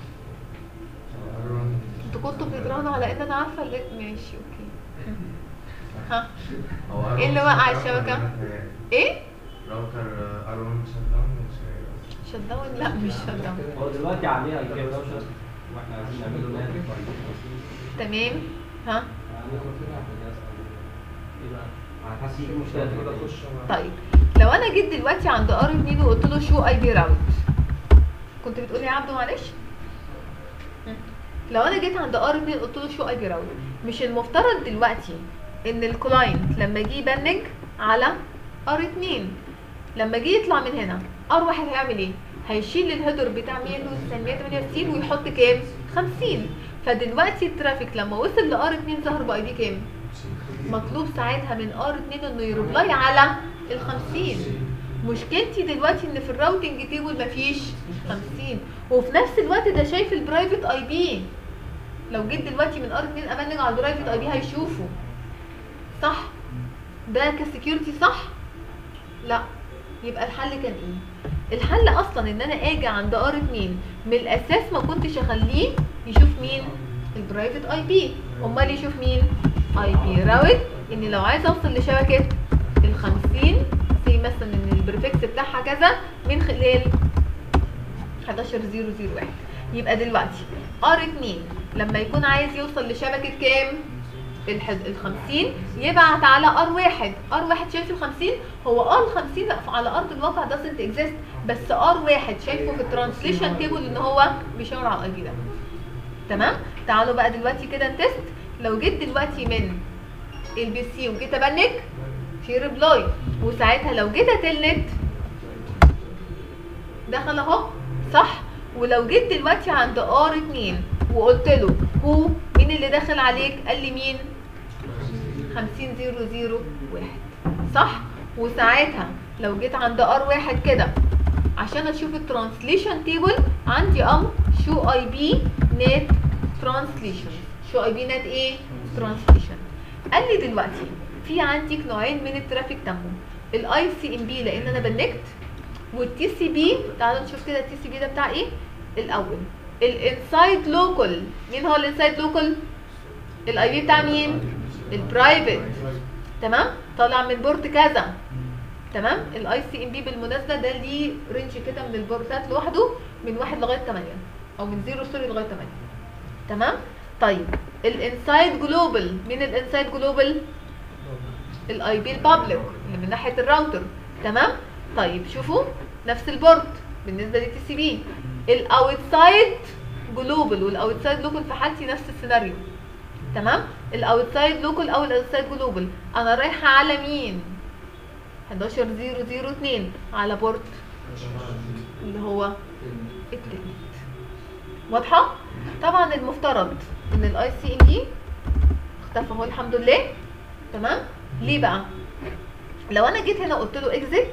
انتوا كنتوا بتدرانوا على ان انا عارفه اللي ماشي اوكي ها هو إيه اللي وقع الشبكة؟ ايه راوتر ار1 شت داون مش شت داون لا مش شت داون هو دلوقتي عليه اي كام دوشه واحنا عايزين نعمله نادي تمام ها حاسس في مشكله طيب لو انا جيت دلوقتي عند ار 2 وقلت له شو اي بي راوت كنت بتقول لي يا عبدو معلش هم. لو انا جيت عند ار 2 قلت له شو اي بي راوت مش المفترض دلوقتي ان الكلاينت لما جه يبنج على ار 2 لما جه يطلع من هنا ار واحد هيعمل ايه هيشيل الهيدر بتاع 168 ويحط كام 50 فدلوقتي الترافيك لما وصل لار 2 ظهر بقى دي كام مطلوب ساعتها من ار 2 انه يريبلاي على ال 50 مشكلتي دلوقتي ان في الراوتنج تيبل مفيش 50 وفي نفس الوقت ده شايف البرايفت اي بي لو جيت دلوقتي من ار 2 ابنج على البرايفت اي بي هيشوفه صح ده كسكيورتي صح لا يبقى الحل كان ايه الحل اصلا ان انا اجي عند ار 2 من الاساس ما كنتش اخليه يشوف مين البرايفت اي بي امال يشوف مين اي بي راوت ان لو عايز اوصل لشبكه ال 50 زي مثلا ان البريفكس بتاعها كذا من خلال 11001 يبقى دلوقتي ار 2 لما يكون عايز يوصل لشبكه كام ال 50 يبعت على ار 1 ار 1 شايف ال 50 هو اه ال 50 على ارض الواقع doesn't exist بس ار 1 شايفه في الترانسليشن تيبل ان هو بيشاور على الاي بي ده تمام تعالوا بقى دلوقتي كده نتست لو جيت دلوقتي من البي سي وجيت ابنك في ريبلاي وساعتها لو جيت اتلنت دخل اهو صح ولو جيت دلوقتي عند ار 2 وقلت له هو مين اللي داخل عليك قال لي مين 50001 صح وساعتها لو جيت عند ار 1 كده عشان اشوف الترانسليشن تيبل عندي امر شو اي بي نت ترانسليشن شو اي بي نت ايه ترانسليشن قال لي دلوقتي في عندك نوعين من الترافيك تموا الاي سي ام بي لان انا بنكت والتي سي بي تعالوا نشوف كده التي سي بي ده بتاع ايه الاول الانسايد لوكال مين هو الانسايد لوكال الاي بي بتاع مين البرايفت تمام طالع من بورت كذا تمام الاي سي ام بي بالمناسبه ده ليه رينج كده من البورتات لوحده من 1 لغايه 8 او من 0 سوري لغايه 8 تمام طيب الانسايد جلوبال مين الانسايد جلوبال الاي بي البابليك اللي من ناحيه الراوتر تمام طيب شوفوا نفس البورت بالنسبه للتي سي بي الاوتسايد جلوبال والاوتسايد لوكال في حالتي نفس السيناريو تمام الاوتسايد لوكال او الاوتسايد جلوبال انا رايحه على مين 11002 على بورت اللي هو التلت واضحه طبعا المفترض ان الاي سي ام دي اختفى اهو الحمد لله تمام ليه بقى لو انا جيت هنا قلت له اكزيت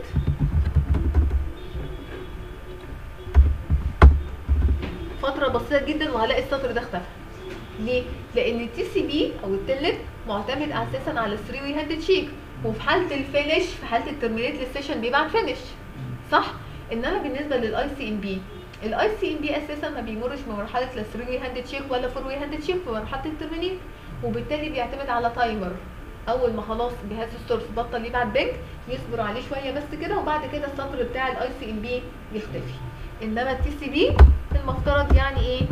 فتره بسيطه جدا وهلاقي السطر ده اختفى ليه لان التي سي بي او التلت معتمد اساسا على 3 وي هاند تشيك وفي حاله الفينش في حاله الترمينيت للسيشن بيبعت فينش صح انما بالنسبه للاي سي ام بي الاي سي ام بي اساسا ما بيمرش بمرحله لا 3 وي هاند تشيك ولا 4 وي هاند تشيك في مرحله الترمينيت وبالتالي بيعتمد على تايمر اول ما خلاص جهاز السورس بطل يبعت بنك يصبر عليه شويه بس كده وبعد كده السطر بتاع الاي سي ام بي يختفي انما التي سي بي المفترض يعني ايه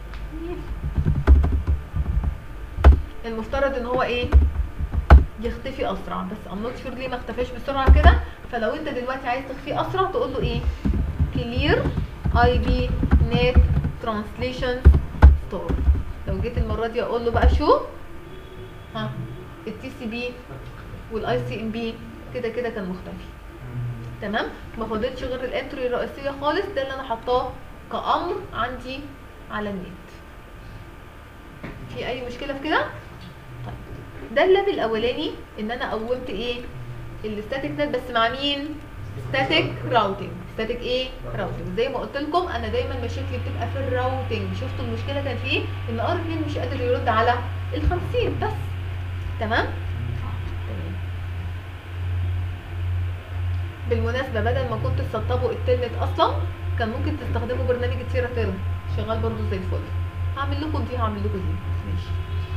المفترض ان هو ايه يختفي اسرع بس ام نوت شور ليه ما اختفاش بسرعه كده فلو انت دلوقتي عايز تخفيه اسرع تقول له ايه كلير اي بي نت ترانسليشن ستور لو جيت المره دي اقول له بقى شو ها التي سي بي والاي سي ام بي كده كده كان مختفي تمام ما فاضلش غير الانتري الرئيسيه خالص ده اللي انا حطاه كامر عندي على النت في اي مشكله في كده طيب ده اللاب الاولاني ان انا قومت ايه الستاتيك نت بس مع مين ستاتيك راوتنج ستاتيك ايه راوتنج زي ما قلت لكم انا دايما مشاكلي بتبقى في الراوتنج شفتوا المشكله كان في ايه ان ار 2 مش قادر يرد على ال 50 بس تمام تمام بالمناسبه بدل ما كنت تسطبوا التلنت اصلا كان ممكن تستخدموا برنامج التيرا تيرم شغال برضو زي الفل هعمل لكم دي هعمل لكم دي ماشي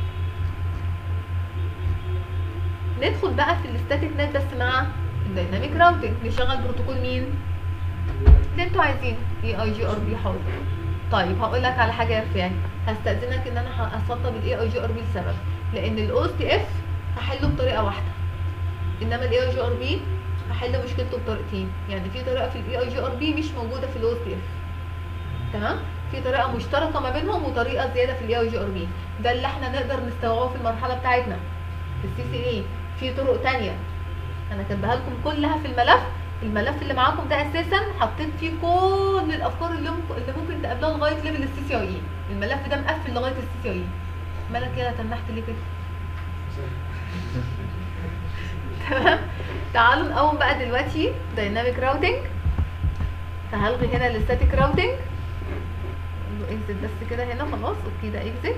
ندخل بقى في الستاتيك نت بس مع الدايناميك راوتنج نشغل بروتوكول مين اللي انتوا عايزينه اي اي جي ار بي حاضر طيب هقول لك على حاجه يا رفاعي هستاذنك ان انا هسطب الاي اي جي ار بي لسبب لان الاو اس تي اف هحله بطريقه واحده انما الاي اي جي ار بي هحل مشكلته بطريقتين يعني في طريقه في الاي اي جي ار بي مش موجوده في الاو اس تي اف تمام في طريقه مشتركه ما بينهم وطريقه زياده في الاي اي جي ار بي ده اللي احنا نقدر نستوعبه في المرحله بتاعتنا في السي سي اي في طرق تانية انا كاتباها لكم كلها في الملف الملف اللي معاكم ده اساسا حطيت فيه كل الافكار اللي ممكن اللي ممكن تقابلها لغايه ليفل السي سي اي الملف ده مقفل لغايه السي سي اي مالك يا تنحت ليه كده تمام تعالوا نقوم بقى دلوقتي دايناميك راوتنج فهلغي هنا الستاتيك راوتنج اكزت بس كده هنا خلاص اوكي ده اكزت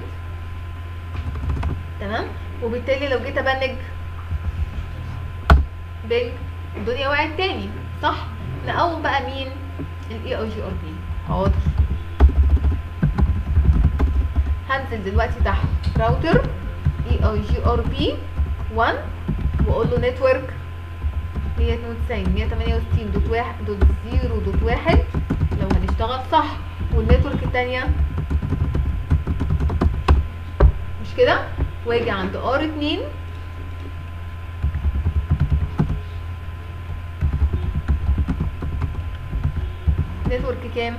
تمام وبالتالي لو جيت ابنج بنج الدنيا وقعت تاني صح نقوم بقى مين الاي اي جي ار بي حاضر هنزل دلوقتي تحت راوتر اي اي جي ار بي 1 واقول له نتورك 192 168 دوت واحد دوت زيرو دوت واحد لو هنشتغل صح والنتورك التانية مش كده واجي عند ار 2 نتورك كام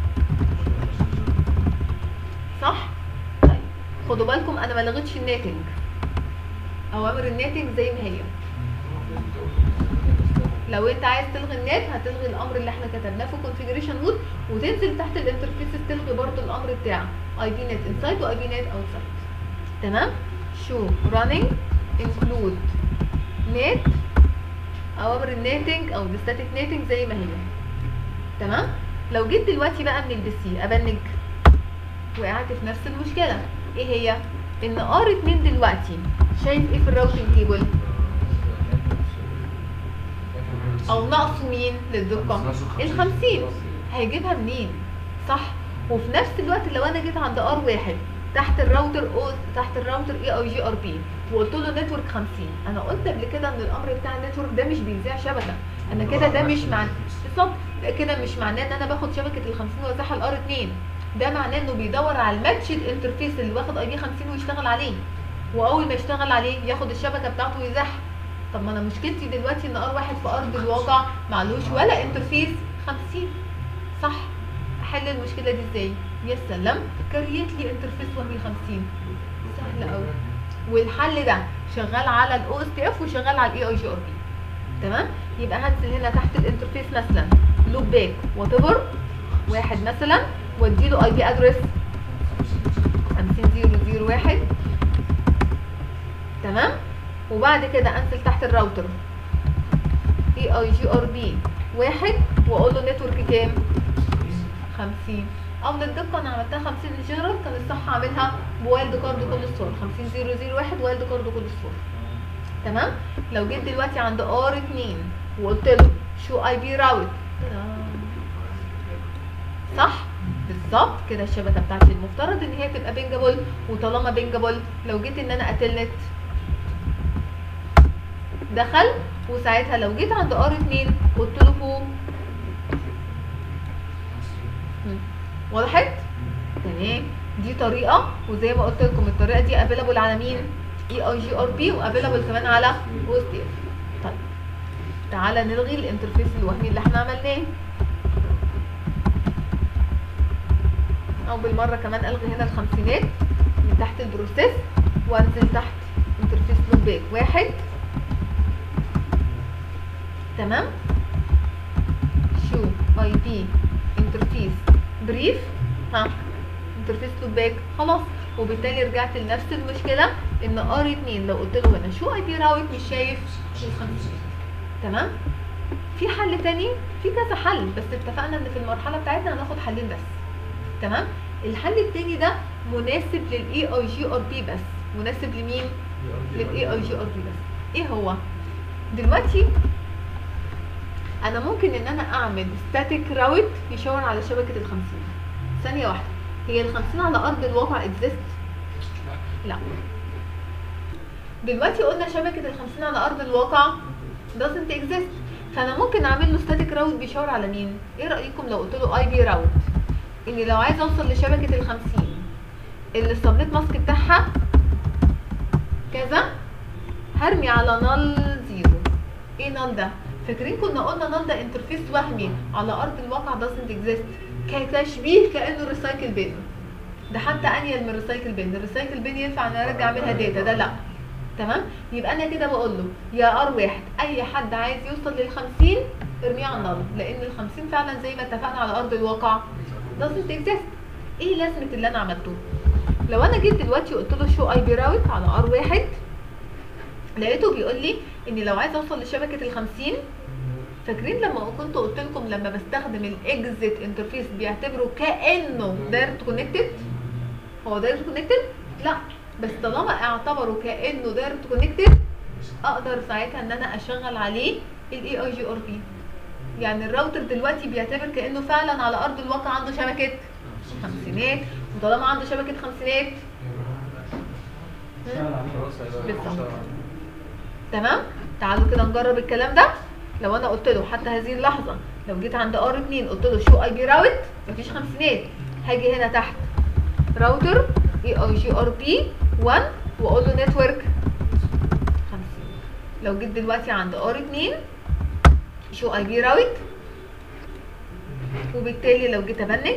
صح طيب خدوا بالكم انا ما لغيتش الناتنج اوامر الناتنج زي ما هي لو انت عايز تلغي النات هتلغي الامر اللي احنا كتبناه في configuration root وتنزل تحت الانترفيسز تلغي برضو الامر بتاع اي بي نت انسايد واي بي نت اوتسايد تمام شو running include net اوامر الناتنج او الستاتيك ناتنج زي ما هي تمام لو جيت دلوقتي بقى من البي سي ابنج وقعت في نفس المشكله ايه هي ان ار 2 دلوقتي شايف ايه في الراوتنج تيبل او ناقصه مين للدقه ال 50 هيجيبها منين صح وفي نفس الوقت لو انا جيت عند ار واحد تحت الراوتر او تحت الراوتر اي اي جي ار بي وقلت له نتورك 50 انا قلت قبل كده ان الامر بتاع النتورك ده مش بيذيع شبكه انا كده ده مش معنى بالظبط ده كده مش معناه ان انا باخد شبكه ال 50 واوزعها الار 2 ده معناه انه بيدور على الماتشد انترفيس اللي واخد اي بي 50 ويشتغل عليه واول ما يشتغل عليه ياخد الشبكه بتاعته ويزحها طب ما انا مشكلتي دلوقتي ان ار واحد في ارض الواقع معلوش ولا انترفيس 50 صح احل المشكله دي ازاي يا سلام كريت لي انترفيس وهمي 50 سهل قوي والحل ده شغال على الاو اس تي اف وشغال على الاي اي جي ار بي تمام يبقى هنزل هنا تحت الانترفيس مثلا لوب باك وات ايفر واحد مثلا واديله اي بي ادرس 50001 تمام وبعد كده انزل تحت الراوتر اي اي جي ار بي واحد واقول له نتورك كام 50 او للدقه انا عملتها 50 جنرال كان الصح اعملها بوايلد كارد كل الصور 50001 وايلد كارد كل الصور تمام لو جيت دلوقتي عند ار 2 وقلت له شو اي بي راوت صح بالظبط كده الشبكه بتاعتي المفترض ان هي تبقى بينجابل وطالما بينجابل لو جيت ان انا اتلنت دخل وساعتها لو جيت عند ار 2 قلت له فوق وضحت تمام دي طريقه وزي ما قلت لكم الطريقه دي افيلابل على مين اي اي جي ار بي وافيلابل كمان على او اس تي اف طيب تعالى نلغي الانترفيس الوهمي اللي احنا عملناه او بالمره كمان الغي هنا الخمسينات من تحت البروسيس وانزل تحت انترفيس لوب باك واحد تمام شو اي بي انترفيس بريف ها انترفيس لوب باك خلاص وبالتالي رجعت لنفس المشكله ان ار 2 لو قلت له هنا شو اي بي راوت مش شايف ال 50 تمام في حل تاني في كذا حل بس اتفقنا ان في المرحله بتاعتنا هناخد حلين بس تمام الحل التاني ده مناسب للاي اي جي ار بي بس مناسب لمين للاي اي جي ار بي بس ايه هو دلوقتي انا ممكن ان انا اعمل ستاتيك راوت يشاور على شبكه ال 50 ثانيه واحده هي ال 50 على ارض الواقع اكزيست لا دلوقتي قلنا شبكه ال 50 على ارض الواقع doesn't exist فانا ممكن اعمل له ستاتيك راوت بيشاور على مين ايه رايكم لو قلت له اي بي راوت اني لو عايز اوصل لشبكه ال 50 اللي السبنت ماسك بتاعها كذا هرمي على نال زيرو ايه نال ده فاكرين كنا قلنا نال ده انترفيس وهمي على ارض الواقع doesn't exist كتشبيه كانه ريسايكل بين ده حتى انيل من الريسايكل بين الريسايكل بين ينفع ان أنا ارجع منها داتا ده لا تمام يبقى انا كده بقول له يا ار واحد اي حد عايز يوصل لل 50 ارميه على النار لان ال 50 فعلا زي ما اتفقنا على ارض الواقع doesn't exist ايه لازمه اللي انا عملته لو انا جيت دلوقتي قلت له شو اي بي راوت على ار واحد لقيته بيقول لي اني لو عايز اوصل لشبكه ال 50 فاكرين لما كنت قلت لكم لما بستخدم الاكزيت انترفيس بيعتبره كانه دايركت كونكتد هو دايركت كونكتد لا بس طالما اعتبره كانه دايركت كونكتد اقدر ساعتها ان انا اشغل عليه الاي اي جي ار بي يعني الراوتر دلوقتي بيعتبر كانه فعلا على ارض الواقع عنده شبكه خمسينات وطالما عنده شبكه خمسينات اشتغل عليه خلاص هيبقى بالظبط. اشتغل عليه. تمام تعالوا كده نجرب الكلام ده لو انا قلت له حتى هذه اللحظه لو جيت عند ار 2 قلت له شو اي بي راوت مفيش خمسينات هاجي هنا تحت راوتر اي اي جي ار بي 1 واقول له نتورك 50 لو جيت دلوقتي عند ار 2 شو اي بي راوت وبالتالي لو جيت ابنك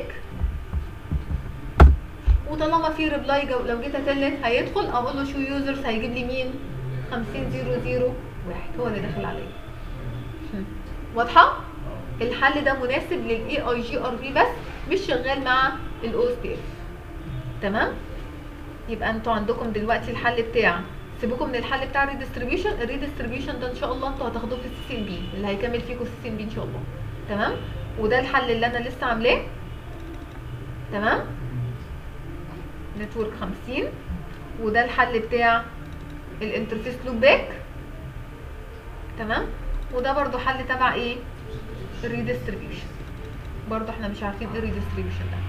وطالما في ريبلاي جو- لو جيت اتلت هيدخل اقول له شو يوزرز هيجيب لي مين 50 0 0 1 هو اللي داخل عليا هم. واضحه الحل ده مناسب للاي اي جي ار بي بس مش شغال مع الاو اس بي اف تمام يبقى انتوا عندكم دلوقتي الحل بتاع سيبوكم من الحل بتاع الريديستريبيوشن الريديستريبيوشن ده ان شاء الله انتوا هتاخدوه في السي سي ام بي اللي هيكمل فيكم السي سي ام بي ان شاء الله تمام وده الحل اللي انا لسه عاملاه تمام نتورك 50 وده الحل بتاع الانترفيس لوب باك تمام وده برضو حل تبع ايه الريديستريبيوشن برضو احنا مش عارفين ايه الريديستريبيوشن ده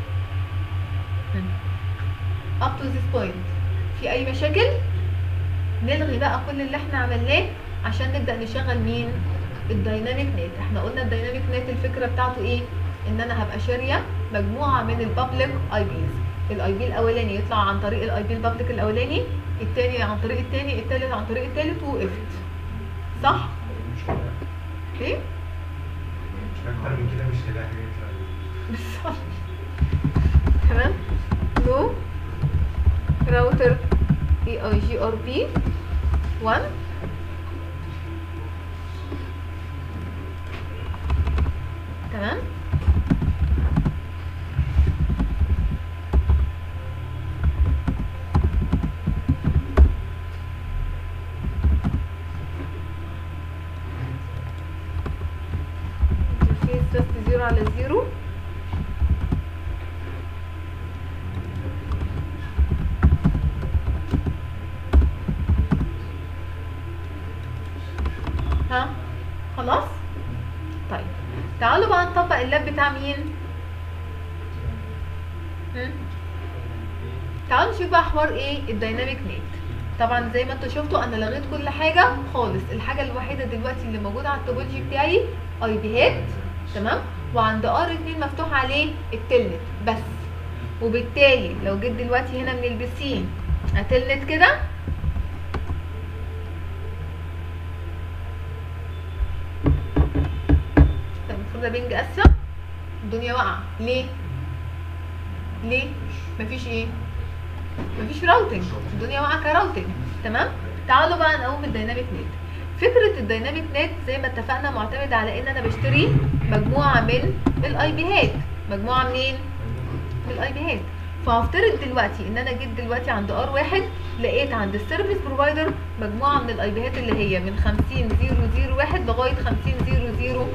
up to this point في اي مشاكل نلغي بقى كل اللي احنا عملناه عشان نبدا نشغل مين الدايناميك نت احنا قلنا الدايناميك نت الفكره بتاعته ايه ان انا هبقى شاريه مجموعه من البابليك اي بيز الاي بي الاولاني يطلع عن طريق الاي بي البابليك الاولاني التاني عن طريق التاني التالت عن طريق التالت وقفت صح ايه مش اكتر من كده مش هيلاقي حاجه يطلع بالظبط تمام نو راوتر اي اي جي ار بي 1 تمام interface just 0 على 0 ها خلاص طيب تعالوا بقى نطبق اللاب بتاع مين هم؟ تعالوا نشوف بقى حوار ايه الدايناميك نت طبعا زي ما انتوا شفتوا انا لغيت كل حاجه خالص الحاجه الوحيده دلوقتي اللي موجوده على التوبولوجي بتاعي اي بيهات تمام وعند ار 2 مفتوح عليه التلنت بس وبالتالي لو جيت دلوقتي هنا من البي هتلنت كده طب المفروض ده بينج اسفل الدنيا واقعه ليه ليه مفيش ايه مفيش راوتنج الدنيا واقعه كراوتنج تمام تعالوا بقى نقوم بالديناميك نت فكره الديناميك نت زي ما اتفقنا معتمده على ان انا بشتري مجموعه من الاي بيهات مجموعه منين من الاي بيهات فهفترض دلوقتي ان انا جيت دلوقتي عند ار واحد لقيت عند السيرفيس بروفايدر مجموعه من الاي بيهات اللي هي من 50001 لغايه 50003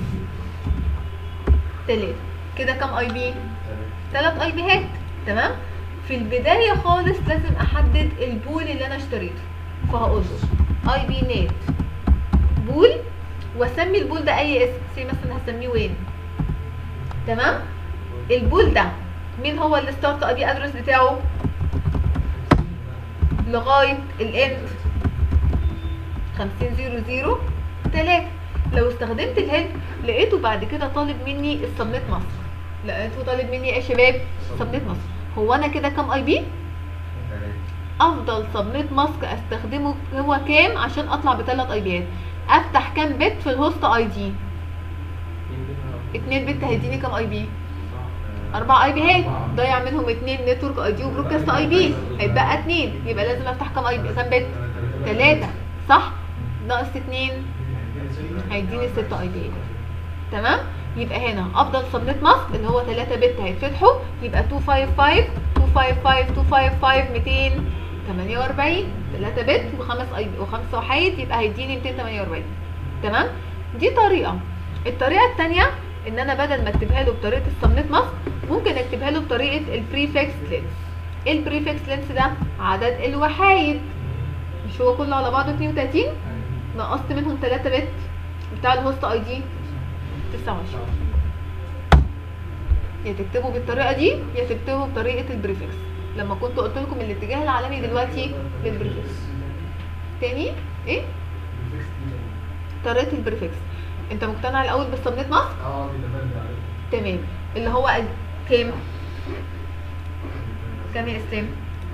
كده كام اي بي ثلاث اي بيهات تمام في البدايه خالص لازم احدد البول اللي انا اشتريته فهقول له اي بي نت بول واسمي البول ده اي اسم زي مثلا هسميه وين تمام البول ده مين هو الستارت اي بي ادرس بتاعه لغايه الاند 5000 3 لو استخدمت الهيد لقيته بعد كده طالب مني السبنت مصر لقيته طالب مني ايه يا شباب سبنت مصر هو انا كده كام اي بي افضل سبنت ماسك استخدمه هو كام عشان اطلع بثلاث اي بيات افتح كام بت في الهوست اي دي 2 بت هيديني كام اي بي اربع اي بيهات ضيع منهم اتنين نتورك اي دي وبروكاست اي بي هيتبقى اتنين يبقى لازم افتح كام اي بي كام بت تلاتة صح ناقص اتنين هيديني ست اي بي تمام يبقى هنا افضل سبنت ماسك اللي هو 3 بت هيتفتحوا يبقى 255 255 255 248 3 بت وخمس اي بي وخمسه وحيد يبقى هيديني 248 تمام دي طريقه الطريقه الثانيه ان انا بدل ما اكتبها له بطريقه السبنت ماسك ممكن اكتبها له بطريقه البريفكس لينس ايه البريفكس لينس ده عدد الوحايد مش هو كله على بعضه 32 نقصت منهم 3 بت بتاع الهوست اي دي 29 يا تكتبوا بالطريقه دي يا تكتبوا بطريقه البريفكس لما كنت قلت لكم الاتجاه العالمي دلوقتي بالبريفكس تاني ايه طريقه البريفكس انت مقتنع الاول بالسبنت ماسك اه دي تمام ده عارف. تمام اللي هو قد- كام كام يا اسلام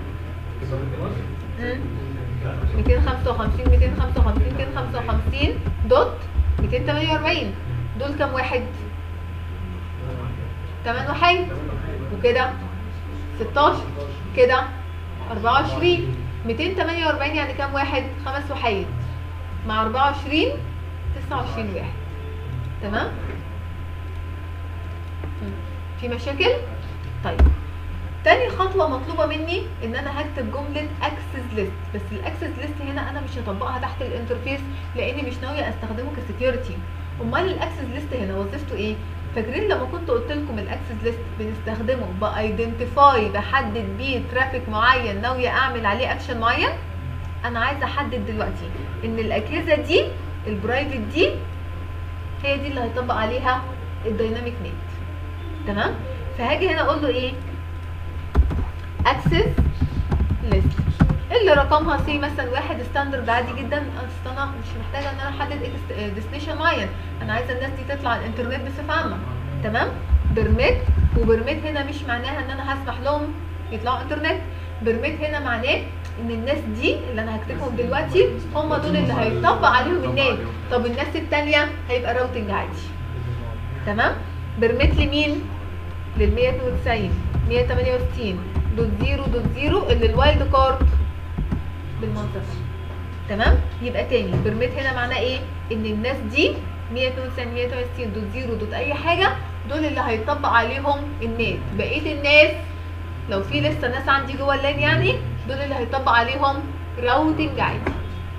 مم. 255 255 255 دوت 248 دول كام واحد 8 وحيد وكده 16 كده 24 248 يعني كام واحد خمس وحيد مع 24 29 واحد تمام مم. في مشاكل طيب تاني خطوة مطلوبة مني ان انا هكتب جملة اكسس ليست بس الاكسس ليست هنا انا مش هطبقها تحت الانترفيس لاني مش ناوية استخدمه كسكيورتي امال الاكسس ليست هنا وظيفته ايه فاكرين لما كنت قلت لكم الاكسس ليست بنستخدمه بايدنتيفاي بحدد بيه ترافيك معين ناوية اعمل عليه اكشن معين انا عايزة احدد دلوقتي ان الاجهزة دي البرايفت دي هي دي اللي هيطبق عليها الدايناميك نت تمام فهاجي هنا اقول له ايه اكسس ليست اللي رقمها سي مثلا واحد ستاندرد عادي جدا أصل انا مش محتاجه ان انا احدد ديستنيشن معين انا عايزه الناس دي تطلع على الانترنت بصفه عامه تمام برميت وبرميت هنا مش معناها ان انا هسمح لهم يطلعوا انترنت برميت هنا معناه ان الناس دي اللي انا هكتبهم دلوقتي هم دول اللي هيطبق عليهم النت طب الناس التانية هيبقى راوتنج عادي تمام برميت لمين لل 192 168 دوت زيرو دوت زيرو اللي الوايلد كارد بالمنظر ده تمام يبقى تاني برميت هنا معناه ايه ان الناس دي 192 168 دوت زيرو دوت اي حاجه دول اللي هيطبق عليهم النت بقيه الناس لو في لسه ناس عندي جوه اللان يعني دول اللي هيطبق عليهم راوتنج عادي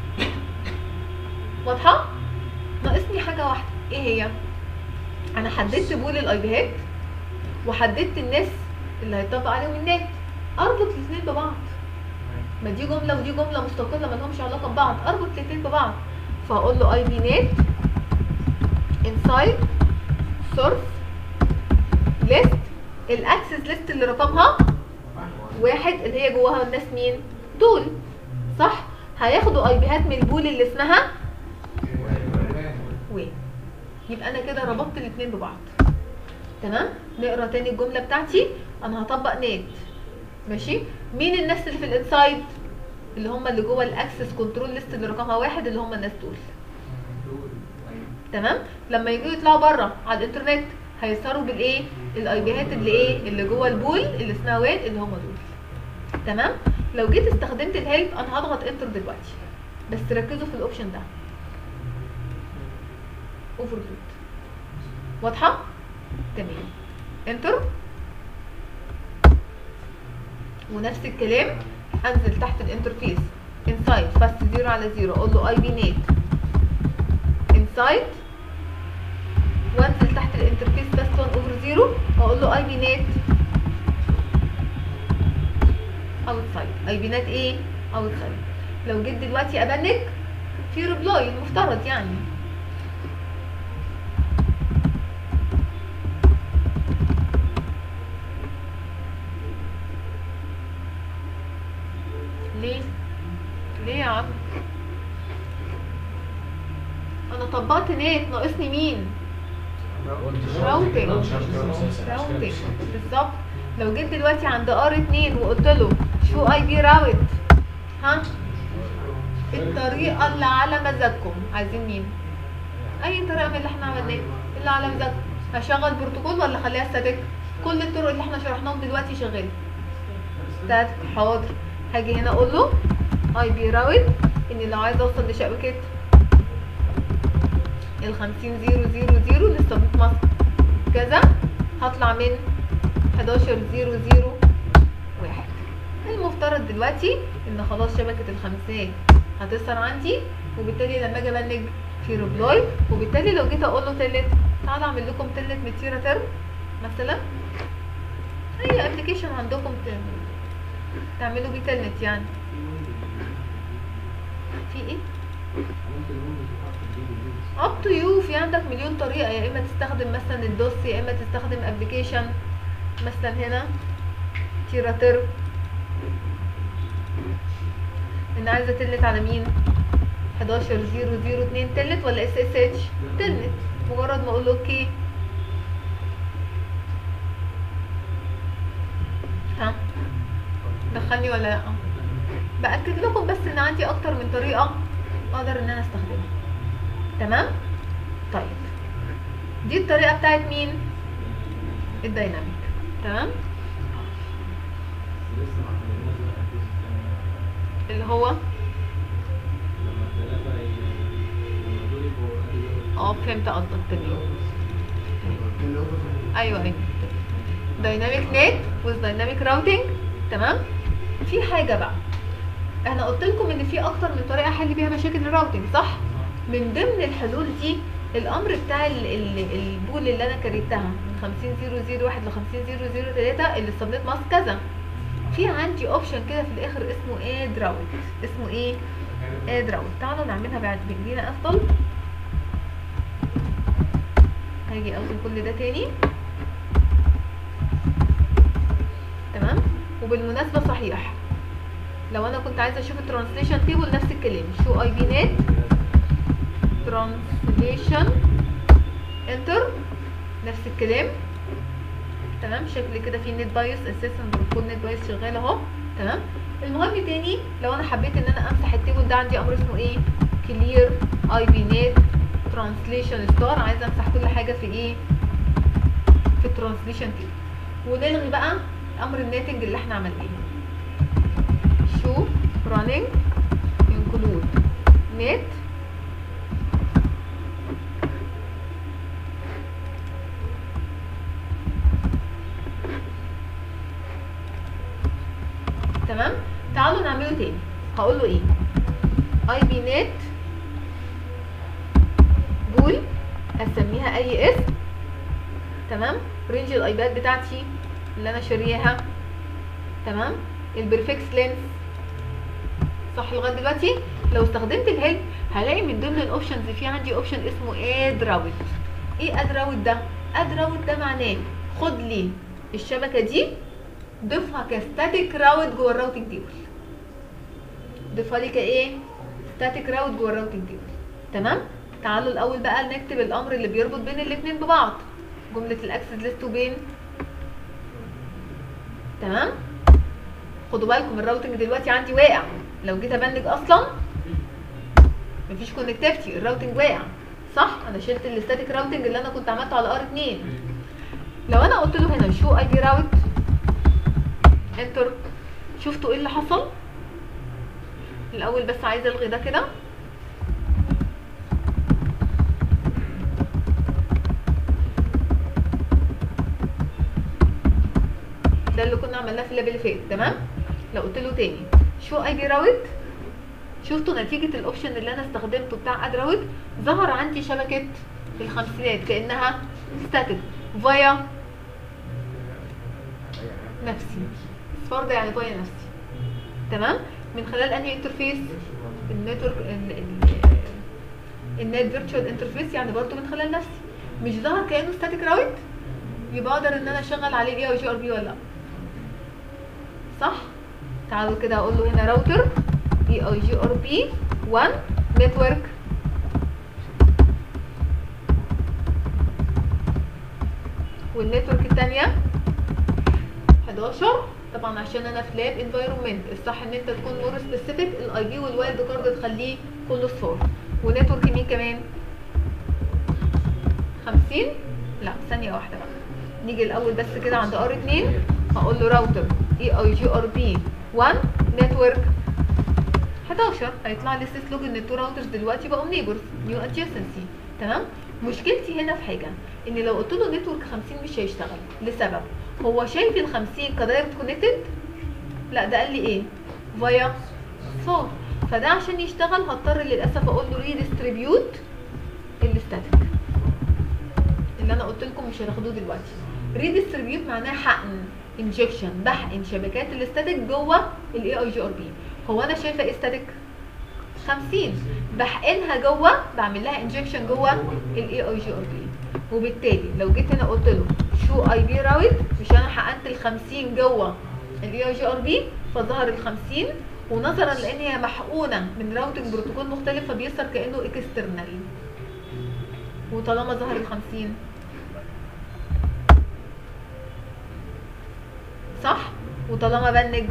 واضحه ناقصني حاجه واحده ايه هي انا حددت بول الاي بيهات وحددت الناس اللي هيطبق عليهم النت اربط الاثنين ببعض ما دي جمله ودي جمله مستقله ما لهمش علاقه ببعض اربط الاثنين ببعض فهقول له اي بي نت انسايد سورس ليست الاكسس ليست اللي رقمها واحد اللي هي جواها الناس مين دول صح هياخدوا اي بيهات من البول اللي اسمها وين يبقى انا كده ربطت الاثنين ببعض تمام نقرا تاني الجمله بتاعتي انا هطبق نت ماشي مين الناس اللي في الانسايد اللي هم اللي جوه الاكسس كنترول ليست اللي رقمها واحد اللي هم الناس دول تمام لما يجوا يطلعوا بره على الانترنت هيظهروا بالايه الاي بيهات اللي ايه اللي جوه البول اللي اسمها وين اللي هم دول تمام لو جيت استخدمت الهيلب انا هضغط انتر دلوقتي بس ركزوا في الاوبشن ده اوفرلود واضحه تمام انتر ونفس الكلام انزل تحت الانترفيس انسايد فاست زيرو على زيرو اقول له اي بي نت انسايد وانزل تحت الانترفيس فاست 1 اوفر زيرو واقول له اي بي نت اوتسايد اي بي نت ايه اوتسايد لو جيت دلوقتي ابنك في ريبلاي المفترض يعني ليه ليه يا عم انا طبقت نت ناقصني مين راوتنج راوتنج بالظبط لو جيت دلوقتي عند ار 2 وقلت له شو اي بي راوت ها الطريقه اللي على مزاجكم عايزين مين اي طريقه من اللي احنا عملناها اللي على مزاجكم هشغل بروتوكول ولا اخليها ستاتيك كل الطرق اللي احنا شرحناهم دلوقتي شغاله ستاتيك حاضر هاجي هنا اقول له اي بي راوت اني لو عايزه اوصل لشبكه ال 50 0 0 0 للسبنت مصر كذا هطلع من 11 0 0 1 المفترض دلوقتي ان خلاص شبكه الخمسات هتظهر عندي وبالتالي لما اجي ابلج في ريبلاي وبالتالي لو جيت اقول له تلت تعالى اعمل لكم تلت متيرا ترم مثلا اي ابلكيشن عندكم ت- تعملوا بيه تلت يعني في ايه اب تو يو في عندك مليون طريقه يا اما تستخدم مثلا الدوس يا اما تستخدم ابلكيشن مثلا هنا تيراتر انا عايزه تلت على مين 11 0 0 2 تلت ولا اس اس اتش تلت مجرد ما اقول له اوكي ها دخلني ولا لا باكد لكم بس ان عندي اكتر من طريقه اقدر ان انا استخدمها تمام طيب دي الطريقه بتاعت مين الديناميك تمام اللي هو اه فهمت قصدك تمام ايوه ايوه دايناميك نت وذ دايناميك راوتنج تمام في حاجه بقى انا قلت لكم ان في اكتر من طريقه احل بيها مشاكل الراوتنج صح من ضمن الحلول دي الامر بتاع ال- ال- البول اللي انا كريتها من 50001 ل 50003 اللي السبنت ماس كذا في عندي اوبشن كده في الاخر اسمه اد راوت اسمه ايه اد راوت تعالوا نعملها بعد بايدينا افضل هاجي اوصل كل ده تاني تمام وبالمناسبه صحيح لو انا كنت عايزه اشوف الترانسليشن تيبل نفس الكلام شو اي بي نت ترانسليشن انتر نفس الكلام تمام شكل كده في نت بايس اساسا بروتوكول نت بايس شغال اهو تمام المهم تاني لو انا حبيت ان انا امسح التيبل ده عندي امر اسمه ايه كلير اي بي نت ترانسليشن ستار عايزه امسح كل حاجه في ايه في الترانسليشن تيبل ونلغي بقى امر الناتنج اللي احنا عملناه شو running include net تمام تعالوا نعمله تاني هقول له ايه اي بي نت بول هسميها اي اسم تمام رينج الايباد بتاعتي اللي انا شارياها تمام البرفكس لينس صح لغايه دلوقتي لو استخدمت الهيلب هلاقي من ضمن الاوبشنز في عندي اوبشن اسمه اد راوت ايه اد راوت ده اد راوت ده معناه خد لي الشبكه دي ضيفها كستاتيك راوت جوه الراوتنج تيبل ضيفها لي كايه ستاتيك راوت جوه الراوتنج تيبل تمام تعالوا الاول بقى نكتب الامر اللي بيربط بين الاثنين ببعض جمله الاكسس ليست وبين تمام خدوا بالكم الراوتنج دلوقتي عندي واقع لو جيت ابنج اصلا مفيش كونكتيفيتي الراوتنج واقع صح انا شلت الستاتيك راوتنج اللي انا كنت عملته على ار 2 لو انا قلت له هنا شو اي بي راوت انتر شفتوا ايه اللي حصل الاول بس عايزه الغي ده كده ده اللي كنا عملناه في اللاب اللي فات تمام لو قلت له تاني شو اي بي راوت شفتوا نتيجة الاوبشن اللي انا استخدمته بتاع اد راوت ظهر عندي شبكة الخمسينات كأنها ستاتيك فايا نفسي اصفار ده يعني فايا نفسي تمام من خلال انهي انترفيس النتورك ال- ال- النت فيرتشوال انترفيس يعني برضو من خلال نفسي مش ظهر كانه ستاتيك راوت يبقى اقدر ان انا اشغل عليه اي او جي ار بي ولا لا صح تعالوا كده اقول له هنا راوتر اي او جي ار بي 1 نتورك والنتورك الثانيه 11 طبعا عشان انا في لاب انفايرمنت الصح ان انت تكون مور سبيسيفيك الاي بي والوايلد كارد تخليه كله صفار ونتورك مين كمان 50 لا ثانيه واحده بقى نيجي الاول بس كده عند ار 2 هقول له راوتر اي اي جي ار بي 1 نتورك 11 هيطلع لي سيس لوج ان التو راوترز دلوقتي بقوا نيبرز نيو ادجيسنسي تمام مشكلتي هنا في حاجه ان لو قلت له نتورك 50 مش هيشتغل لسبب هو شايف ال 50 كدايركت كونكتد لا ده قال لي ايه فايا صوت فده عشان يشتغل هضطر للاسف اقول له ريديستريبيوت الستاتيك اللي انا قلت لكم مش هتاخدوه دلوقتي ريديستريبيوت معناه حقن انجكشن بحقن شبكات الاستاتيك جوه الاي اي جي ار بي هو انا شايفه ايه استاتيك 50 بحقنها جوه بعمل لها انجكشن جوه الاي اي جي ار بي وبالتالي لو جيت هنا قلت له شو اي بي راوت مش انا حقنت ال 50 جوه الاي اي جي ار بي فظهر ال 50 ونظرا لان هي محقونه من راوتنج بروتوكول مختلف فبيظهر كانه اكسترنال وطالما ظهر ال 50 صح وطالما بنج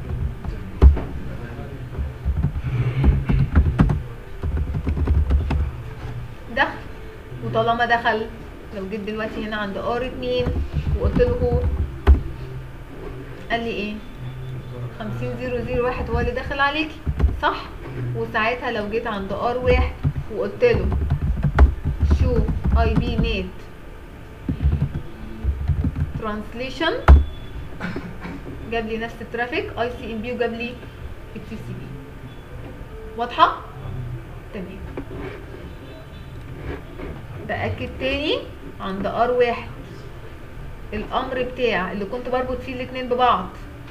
دخل وطالما دخل لو جيت دلوقتي هنا عند ار 2 وقلت له قال لي ايه 50001 هو اللي داخل عليكي صح وساعتها لو جيت عند ار 1 وقلت له شو اي بي نت ترانسليشن جاب لي نفس الترافيك اي سي ام بي وجاب لي التي سي بي واضحه تمام باكد تاني عند ار واحد الامر بتاع اللي كنت بربط فيه الاتنين ببعض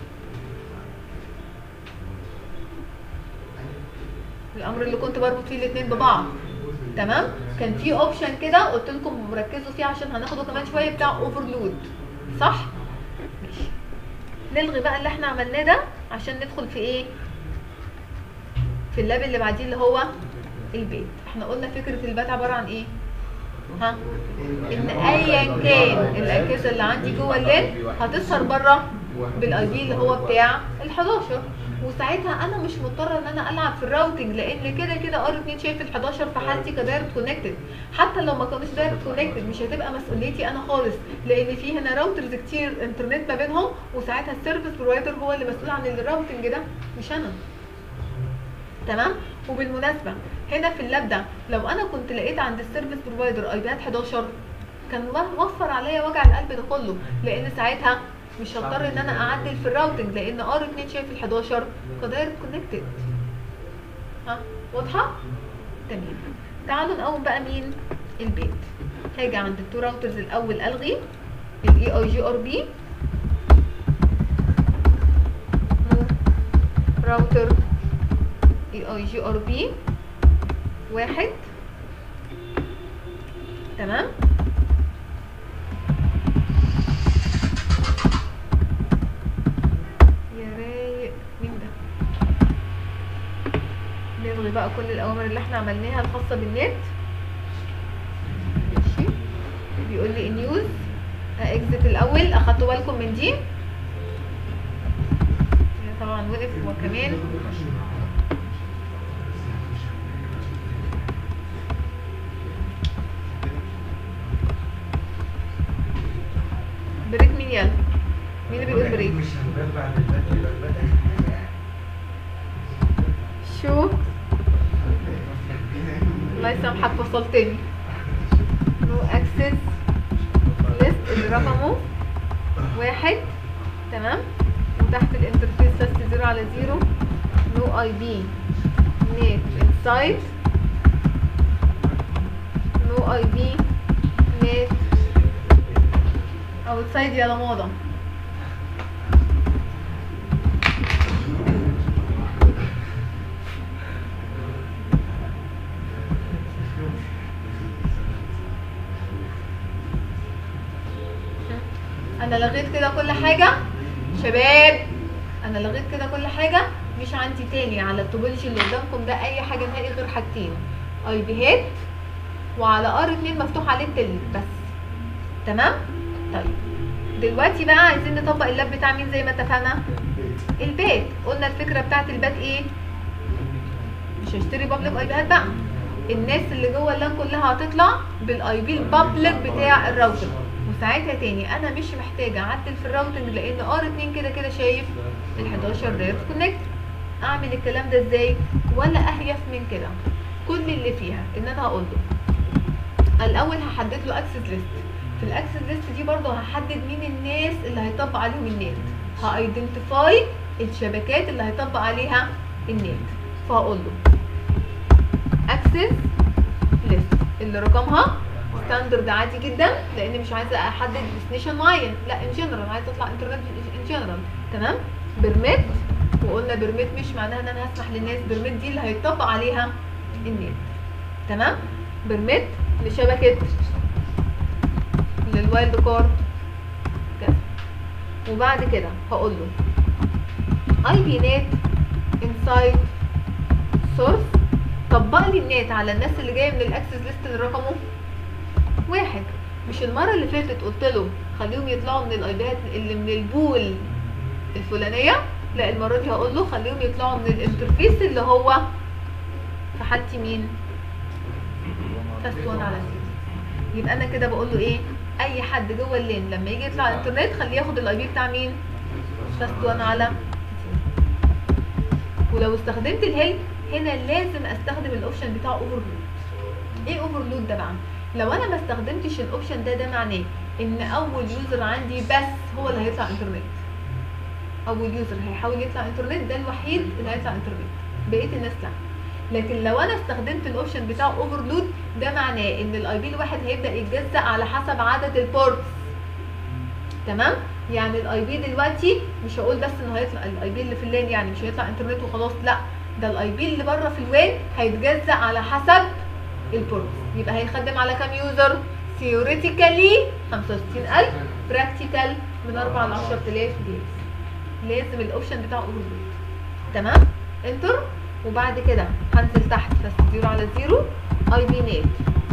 الامر اللي كنت بربط فيه الاتنين ببعض تمام كان في اوبشن كده قلت لكم ركزوا فيه عشان هناخده كمان شويه بتاع اوفرلود صح ماشي نلغي بقى اللي احنا عملناه ده عشان ندخل في ايه في اللاب اللي بعديه اللي هو البيت احنا قلنا فكره البيت عباره عن ايه ها ان ايا كان الاجهزه اللي عندي جوه الليل هتظهر بره بالاي بي اللي هو بتاع ال 11 وساعتها انا مش مضطره ان انا العب في الراوتنج لان كده كده ار 2 شايف ال 11 في حالتي كدايركت كونكتد حتى لو ما كانوش دايركت كونكتد مش هتبقى مسؤوليتي انا خالص لان في هنا راوترز كتير انترنت ما بينهم وساعتها السيرفيس بروفايدر هو اللي مسؤول عن الراوتنج ده مش انا تمام وبالمناسبه هنا في اللاب ده لو انا كنت لقيت عند السيرفيس بروفايدر اي بيات 11 كان وفر عليا وجع القلب ده كله لان ساعتها مش هضطر ان انا اعدل في الراوتنج لان ار 2 شايف ال 11 كدايركت كونكتد ها واضحه تمام تعالوا نقوم بقى مين البيت هاجي عند التو راوترز الاول الغي الاي اي جي ار بي راوتر اي اي جي ار بي واحد تمام يا رايق مين ده نلغي بقى كل الاوامر اللي احنا عملناها الخاصه بالنت ماشي بيقول لي نيوز اكزت الاول اخدتوا بالكم من دي طبعا وقف هو كمان بريك مين يلا مين اللي بيقول بريك مش هنبات بعد البات يبقى البات شو الله يسامحك فصلتني نو اكسس ليست اللي رقمه واحد تمام وتحت الانترفيس فاست زيرو على زيرو نو اي بي نت انسايد نو اي بي نت اوتسايد يا لموضه انا لغيت كده كل حاجه شباب انا لغيت كده كل حاجه مش عندي تاني على التوبولوجي اللي قدامكم ده اي حاجه نهائي غير حاجتين اي بي هيد وعلى ار 2 مفتوح عليه التلت بس تمام طيب دلوقتي بقى عايزين نطبق اللاب بتاع مين زي ما اتفقنا البيت قلنا الفكره بتاعت البات ايه مش هشتري بابليك اي بيات بقى الناس اللي جوه اللان كلها هتطلع بالاي بي البابليك بتاع الراوتر وساعتها تاني انا مش محتاجه اعدل في الراوتنج لان ار 2 كده كده شايف ال 11 دايركت كونكت اعمل الكلام ده ازاي ولا اهيف من كده كل اللي فيها ان انا هقول له الاول هحدد له اكسس ليست في الاكسس ليست دي برضه هحدد مين الناس اللي هيطبق عليهم النت هايدنتيفاي الشبكات اللي هيطبق عليها النت فهقول له اكسس ليست اللي رقمها ستاندرد عادي جدا لان مش عايزه احدد ديستنيشن معين لا ان جنرال عايزه اطلع انترنت ان جنرال تمام بيرميت وقلنا بيرميت مش معناها ان انا هسمح للناس بيرميت دي اللي هيطبق عليها النت تمام بيرميت لشبكه للوايلد كارد كذا وبعد كده هقول له اي بي نت انسايد سورس طبق لي النت على الناس اللي جايه من الاكسس ليست اللي رقمه واحد مش المره اللي فاتت قلت له خليهم يطلعوا من الايباد اللي من البول الفلانيه لا المره دي هقول له خليهم يطلعوا من الانترفيس اللي هو في حالتي مين فاست 1 على 0 يبقى انا كده بقول له ايه اي حد جوه اللين لما يجي يطلع على الانترنت خليه ياخد الاي بي بتاع مين فاست 1 على 0 ولو استخدمت الهيلب هنا لازم استخدم الاوبشن بتاع اوفرلود ايه اوفرلود ده بقى لو انا ما استخدمتش الاوبشن ده ده معناه ان اول يوزر عندي بس هو اللي هيطلع انترنت اول يوزر هيحاول يطلع انترنت ده الوحيد اللي هيطلع انترنت بقيه الناس لا لكن لو انا استخدمت الاوبشن بتاع اوفرلود ده معناه ان الاي بي الواحد هيبدا يتجزأ على حسب عدد البورتس تمام يعني الاي بي دلوقتي مش هقول بس انه هيطلع الاي بي اللي في اللان يعني مش هيطلع انترنت وخلاص لا ده الاي بي اللي بره في الوان هيتجزأ على حسب البورتس يبقى هيخدم على كام يوزر ثيوريتيكالي 65000 براكتيكال من 4 ل 10000 جهاز لازم الاوبشن بتاع اوفرلود تمام انتر وبعد كده هنزل تحت بس زيرو على زيرو اي بي نت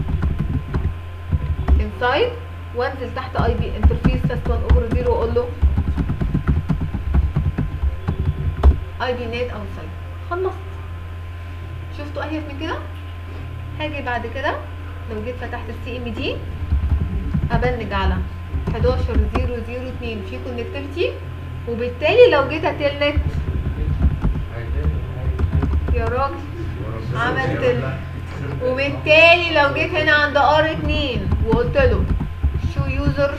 انسايد وانزل تحت اي بي انترفيس فاست 1 اوفر زيرو واقول له اي بي نت اوتسايد خلصت شفتوا اهيف من كده هاجي بعد كده لو جيت فتحت السي ام دي ابنج على 11002 في كونكتيفيتي وبالتالي لو جيت اتلنت يا راجل عملت ال- وبالتالي لو جيت هنا عند ار 2 وقلت له شو يوزر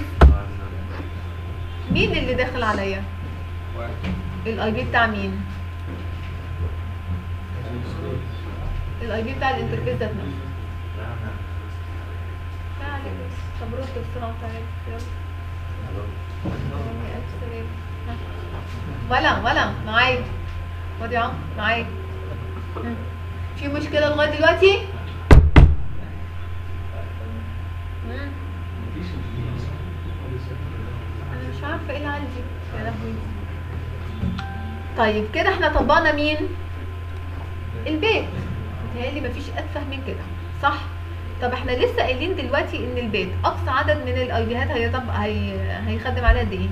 مين اللي داخل عليا الاي بي بتاع مين الاي بي بتاع الانترفيس ذات نفسه لا عليك بس. طب رد بسرعه تعالى يلا يعني ألف سلامة. ها. ولا ولا معايا خد يا عم معايا مم. في مشكلة لغاية دلوقتي؟ مم. أنا مش عارفة إيه اللي عندي يا لهوي طيب كده احنا طبقنا مين؟ البيت متهيألي مفيش أتفه من كده صح؟ طب احنا لسه قايلين دلوقتي ان البيت اقصى عدد من الاي بيهات هيطبق هي... هيخدم عليها قد ايه؟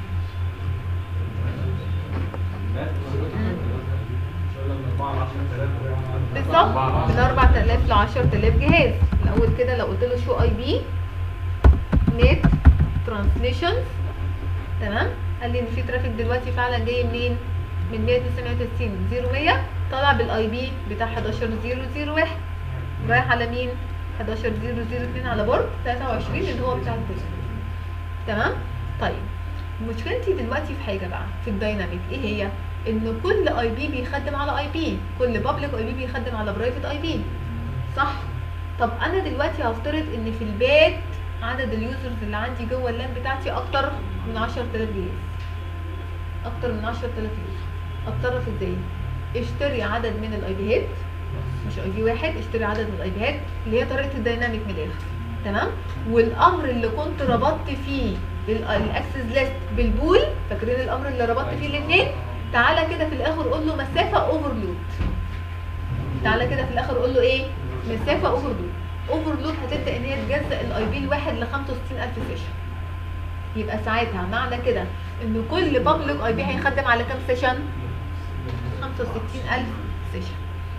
بالظبط من 4000 ل 10000 جهاز الاول كده لو قلت له شو اي بي نت ترانسليشنز تمام قال لي ان في ترافيك دلوقتي فعلا جاي منين من 199 0100 طالع بالاي بي بتاع 11001 رايح على مين 11002 على بورد 23 اللي هو بتاع التليفون تمام طيب مشكلتي دلوقتي في حاجه بقى في الدايناميك ايه هي ان كل اي بي بيخدم على اي بي كل بابليك اي بي بيخدم على برايفت اي بي صح طب انا دلوقتي هفترض ان في البيت عدد اليوزرز اللي عندي جوه اللان بتاعتي اكتر من 10000 جهاز اكتر من 10000 يوزر اتصرف ازاي اشتري عدد من الاي بيات مش اي بي واحد اشتري عدد من الاي بيات اللي هي طريقه الدايناميك من الاخر تمام والامر اللي كنت ربطت فيه الاكسس ليست بالبول فاكرين الامر اللي ربطت فيه الاثنين تعالى كده في الاخر قول له مسافه اوفرلود تعالى كده في الاخر قول له ايه مسافه اوفرلود اوفرلود هتبدا ان هي تجزأ الاي بي الواحد ل 65000 سيشن يبقى ساعتها معنى كده ان كل بابليك اي بي هيخدم على كام سيشن 65000 سيشن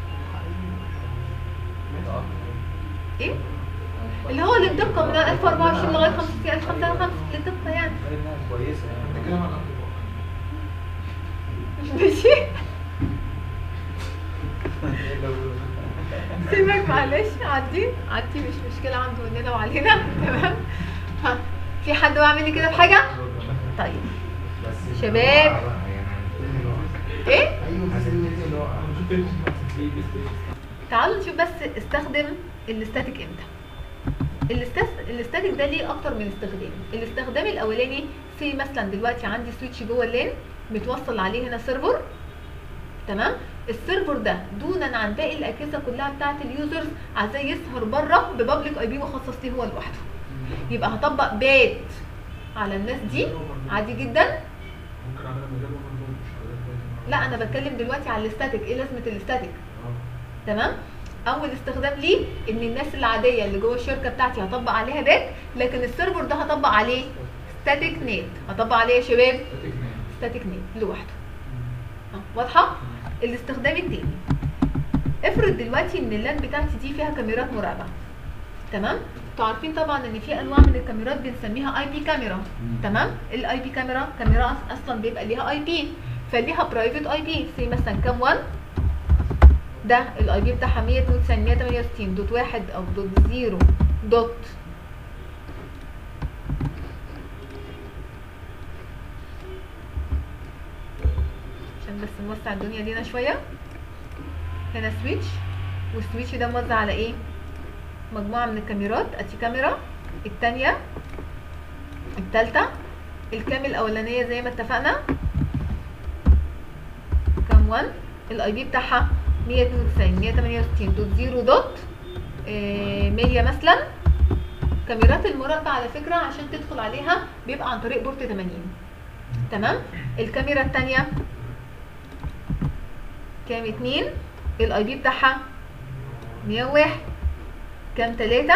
ايه اللي هو الدقه من 1024 لغايه 65005 للدقه يعني كويسه انت كده مع الاطباء ماشي سيبك معلش عدي عدي مش مشكله عنده مننا وعلينا تمام ها في حد بعمل لي كده في حاجه طيب بس شباب. يعني هنبتدي نقع. ايه ايوه بس نبتدي نقع. تعالوا نشوف بس استخدم الاستاتيك امتى الاستس- الاستاتيك ده ليه اكتر من استخدام الاستخدام الاولاني سي مثلا دلوقتي عندي سويتش جوه اللين متوصل عليه هنا سيرفر تمام السيرفر ده دونا عن باقي الاجهزه كلها بتاعه اليوزرز عايزاه يسهر بره ببابليك اي بي مخصص ليه هو لوحده يبقى هطبق بات على الناس دي عادي جدا ممكن اعملها من غير اوفرلود مش عارف لا انا بتكلم دلوقتي على الاستاتيك ايه لازمه الاستاتيك اه. تمام اول استخدام ليه ان الناس العاديه اللي جوه الشركه بتاعتي هطبق عليها بات لكن السيرفر ده هطبق عليه ستاتيك نت هطبق عليه يا شباب ستاتيك نت لوحده اه، واضحه الاستخدام التاني افرض دلوقتي ان اللان بتاعتي دي فيها كاميرات مراقبه تمام انتوا عارفين طبعا ان في انواع من الكاميرات بنسميها اي بي كاميرا تمام الاي بي كاميرا كاميرا أص- اصلا بيبقى ليها اي بي فليها برايفت اي بي زي مثلا كام 1 ده الاي بي بتاعها 192 168 دوت واحد او دوت زيرو دوت عشان بس نوسع الدنيا لينا شويه هنا سويتش والسويتش ده موزع على ايه مجموعه من الكاميرات ادي كاميرا التانية التالتة الكام الاولانيه زي ما اتفقنا كام 1 الاي بي بتاعها 192 168 دوت 0 دوت آه، 100 مثلا كاميرات المراقبه على فكره عشان تدخل عليها بيبقى عن طريق بورت 80 تمام الكاميرا الثانيه كام 2 الاي بي بتاعها 101 كام 3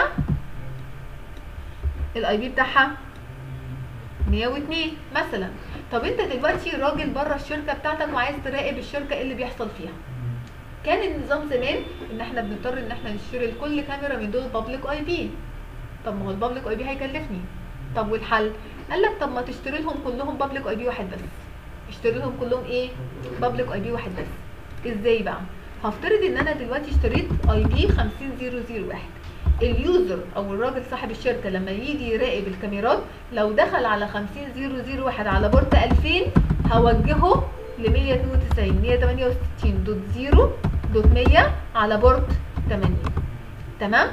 الاي بي بتاعها 102 مثلا طب انت دلوقتي راجل بره الشركه بتاعتك وعايز تراقب الشركه ايه اللي بيحصل فيها كان النظام زمان ان احنا بنضطر ان احنا نشتري لكل كاميرا من دول بابليك اي بي طب ما هو البابليك اي بي هيكلفني طب والحل قال لك طب ما تشتري لهم كلهم بابليك اي بي واحد بس اشتري لهم كلهم ايه بابليك اي بي واحد بس ازاي بقى هفترض ان انا دلوقتي اشتريت اي بي 50001 اليوزر او الراجل صاحب الشركه لما يجي يراقب الكاميرات لو دخل على 50001 على بورت 2000 هوجهه ل 192 168 دوت 0 دوت 100 على بورت 80 تمام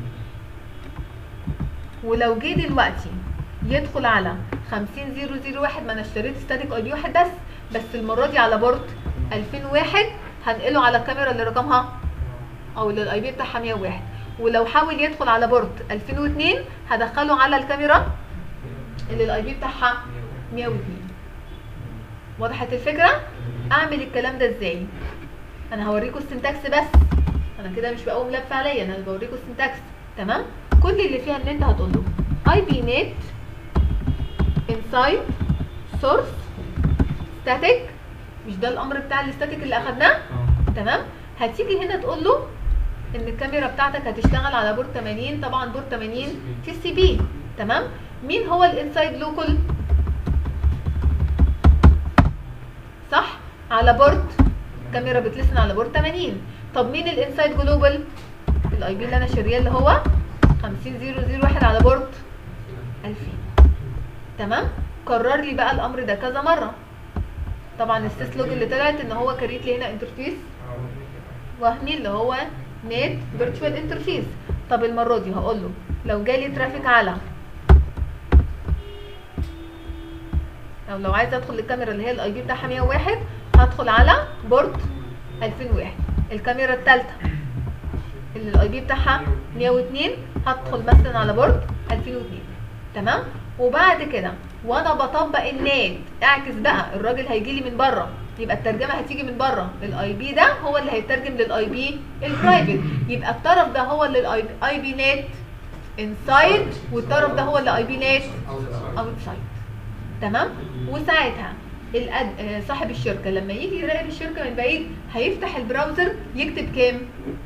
ولو جه دلوقتي يدخل على 50001 ما انا اشتريت ستاتيك اي بي واحد بس بس المره دي على بورت 2001 هنقله على الكاميرا اللي رقمها او اللي الاي بي بتاعها 101 ولو حاول يدخل على بورت 2002 هدخله على الكاميرا اللي الاي بي بتاعها 102 وضحت الفكره اعمل الكلام ده ازاي انا هوريكم السنتكس بس انا كده مش بقوم لاب فعليا انا بوريكم السنتكس تمام كل اللي فيها ان انت هتقول له اي بي نت انسايد سورس ستاتيك مش ده الامر بتاع الاستاتيك اللي اخدناه تمام هتيجي هنا تقول له ان الكاميرا بتاعتك هتشتغل على بورت 80 طبعا بورت 80 تي سي بي تمام مين هو الانسايد لوكال صح على بورت كاميرا بتلسن على بورت 80 طب مين الانسايد جلوبال الاي بي اللي انا شارياه اللي هو 50001 على بورت 2000 تمام كرر لي بقى الامر ده كذا مره طبعا السيس لوج اللي طلعت ان هو كريت لي هنا انترفيس وهمي اللي هو نت فيرتشوال انترفيس طب المره دي هقول له لو جالي ترافيك على او لو عايزه ادخل الكاميرا اللي هي الاي بي بتاعها 101 هدخل على بورد 2001 الكاميرا الثالثه اللي الاي بي بتاعها 102 هدخل مثلا على بورد 2002 تمام وبعد كده وانا بطبق النات اعكس بقى الراجل هيجي لي من بره يبقى الترجمه هتيجي من بره الاي بي ده هو اللي هيترجم للاي بي البرايفت يبقى الطرف ده هو اللي الاي بي نت انسايد والطرف ده هو اللي اي بي نت اوتسايد تمام وساعتها الأد... آه، صاحب الشركه لما يجي يراقب الشركه من بعيد هيفتح البراوزر يكتب كام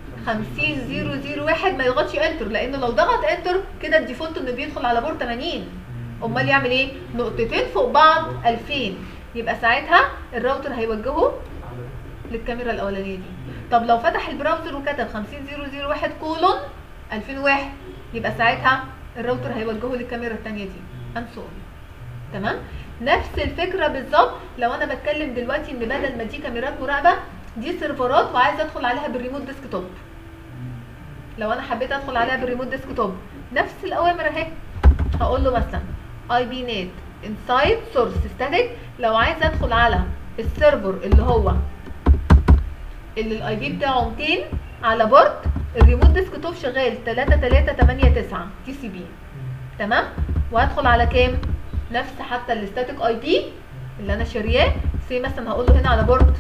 50001 ما يضغطش انتر لانه لو ضغط انتر كده الديفولت انه بيدخل على بورد 80 امال يعمل ايه نقطتين فوق بعض 2000 يبقى ساعتها الراوتر هيوجهه للكاميرا الاولانيه دي طب لو فتح البراوزر وكتب 50001 كولون 2001 يبقى ساعتها الراوتر هيوجهه للكاميرا الثانيه دي انسون تمام نفس الفكره بالظبط لو انا بتكلم دلوقتي ان بدل ما دي كاميرات مراقبه دي سيرفرات وعايزه ادخل عليها بالريموت ديسكتوب لو انا حبيت ادخل عليها بالريموت ديسكتوب نفس الاوامر اهي هقول له مثلا اي بي نت انسايد سورس ستاتيك لو عايز ادخل على السيرفر اللي هو اللي الاي بي بتاعه 200 على بورد الريموت ديسكتوب شغال 3389 تي سي بي تمام وهدخل على كام نفس حتى الستاتيك اي بي اللي انا شارياه سي مثلا هقول له هنا على بورد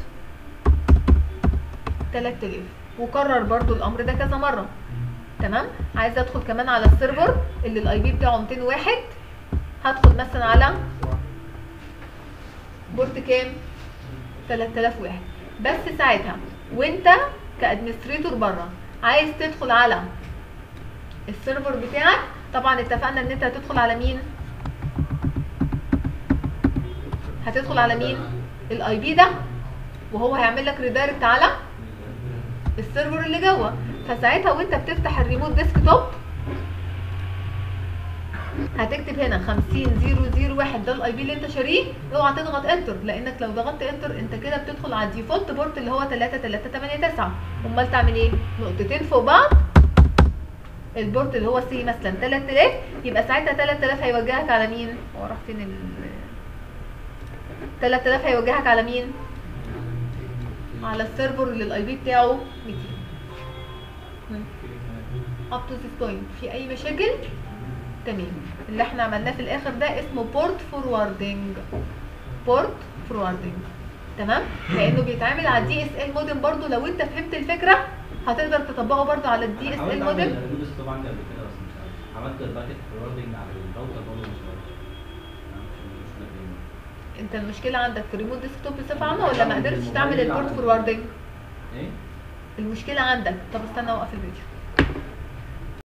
3000 وكرر برضو الامر ده كذا مره تمام عايزه ادخل كمان على السيرفر اللي الاي بي بتاعه 201 هدخل مثلا على بورد كام 3001 بس ساعتها وانت كادمنستريتور بره عايز تدخل على السيرفر بتاعك طبعا اتفقنا ان انت هتدخل على مين هتدخل على مين الاي بي ده وهو هيعمل لك ريدايركت على السيرفر اللي جوه فساعتها وانت بتفتح الريموت ديسكتوب هتكتب هنا 50001 ده الاي بي اللي انت شاريه اوعى تضغط انتر لانك لو ضغطت انتر انت كده بتدخل على الديفولت بورت اللي هو 3389 امال تعمل ايه نقطتين فوق بعض البورت اللي هو سي مثلا 3000 يبقى ساعتها 3000 هيوجهك على مين هو راح فين ال 3000 هيوجهك على مين على السيرفر اللي الاي بي بتاعه 200 اب تو ذيس بوينت في اي مشاكل تمام اللي احنا عملناه في الاخر ده اسمه بورت فوروردنج بورت فوروردنج تمام لانه بيتعمل على الدي اس ال مودم برضو لو انت فهمت الفكره هتقدر تطبقه برضو على الدي اس ال مودم الريموت ديسكتوب عندي قبل كده بس مش عارف عملت الباكت فوروردنج على الراوتر برضه مش عارف أنا مش- مش فاهم. انت المشكله عندك في الريموت ديسكتوب بصفه عامه ولا ما قدرتش تعمل البورت فوروردنج ايه؟ المشكله عندك طب استنى اوقف الفيديو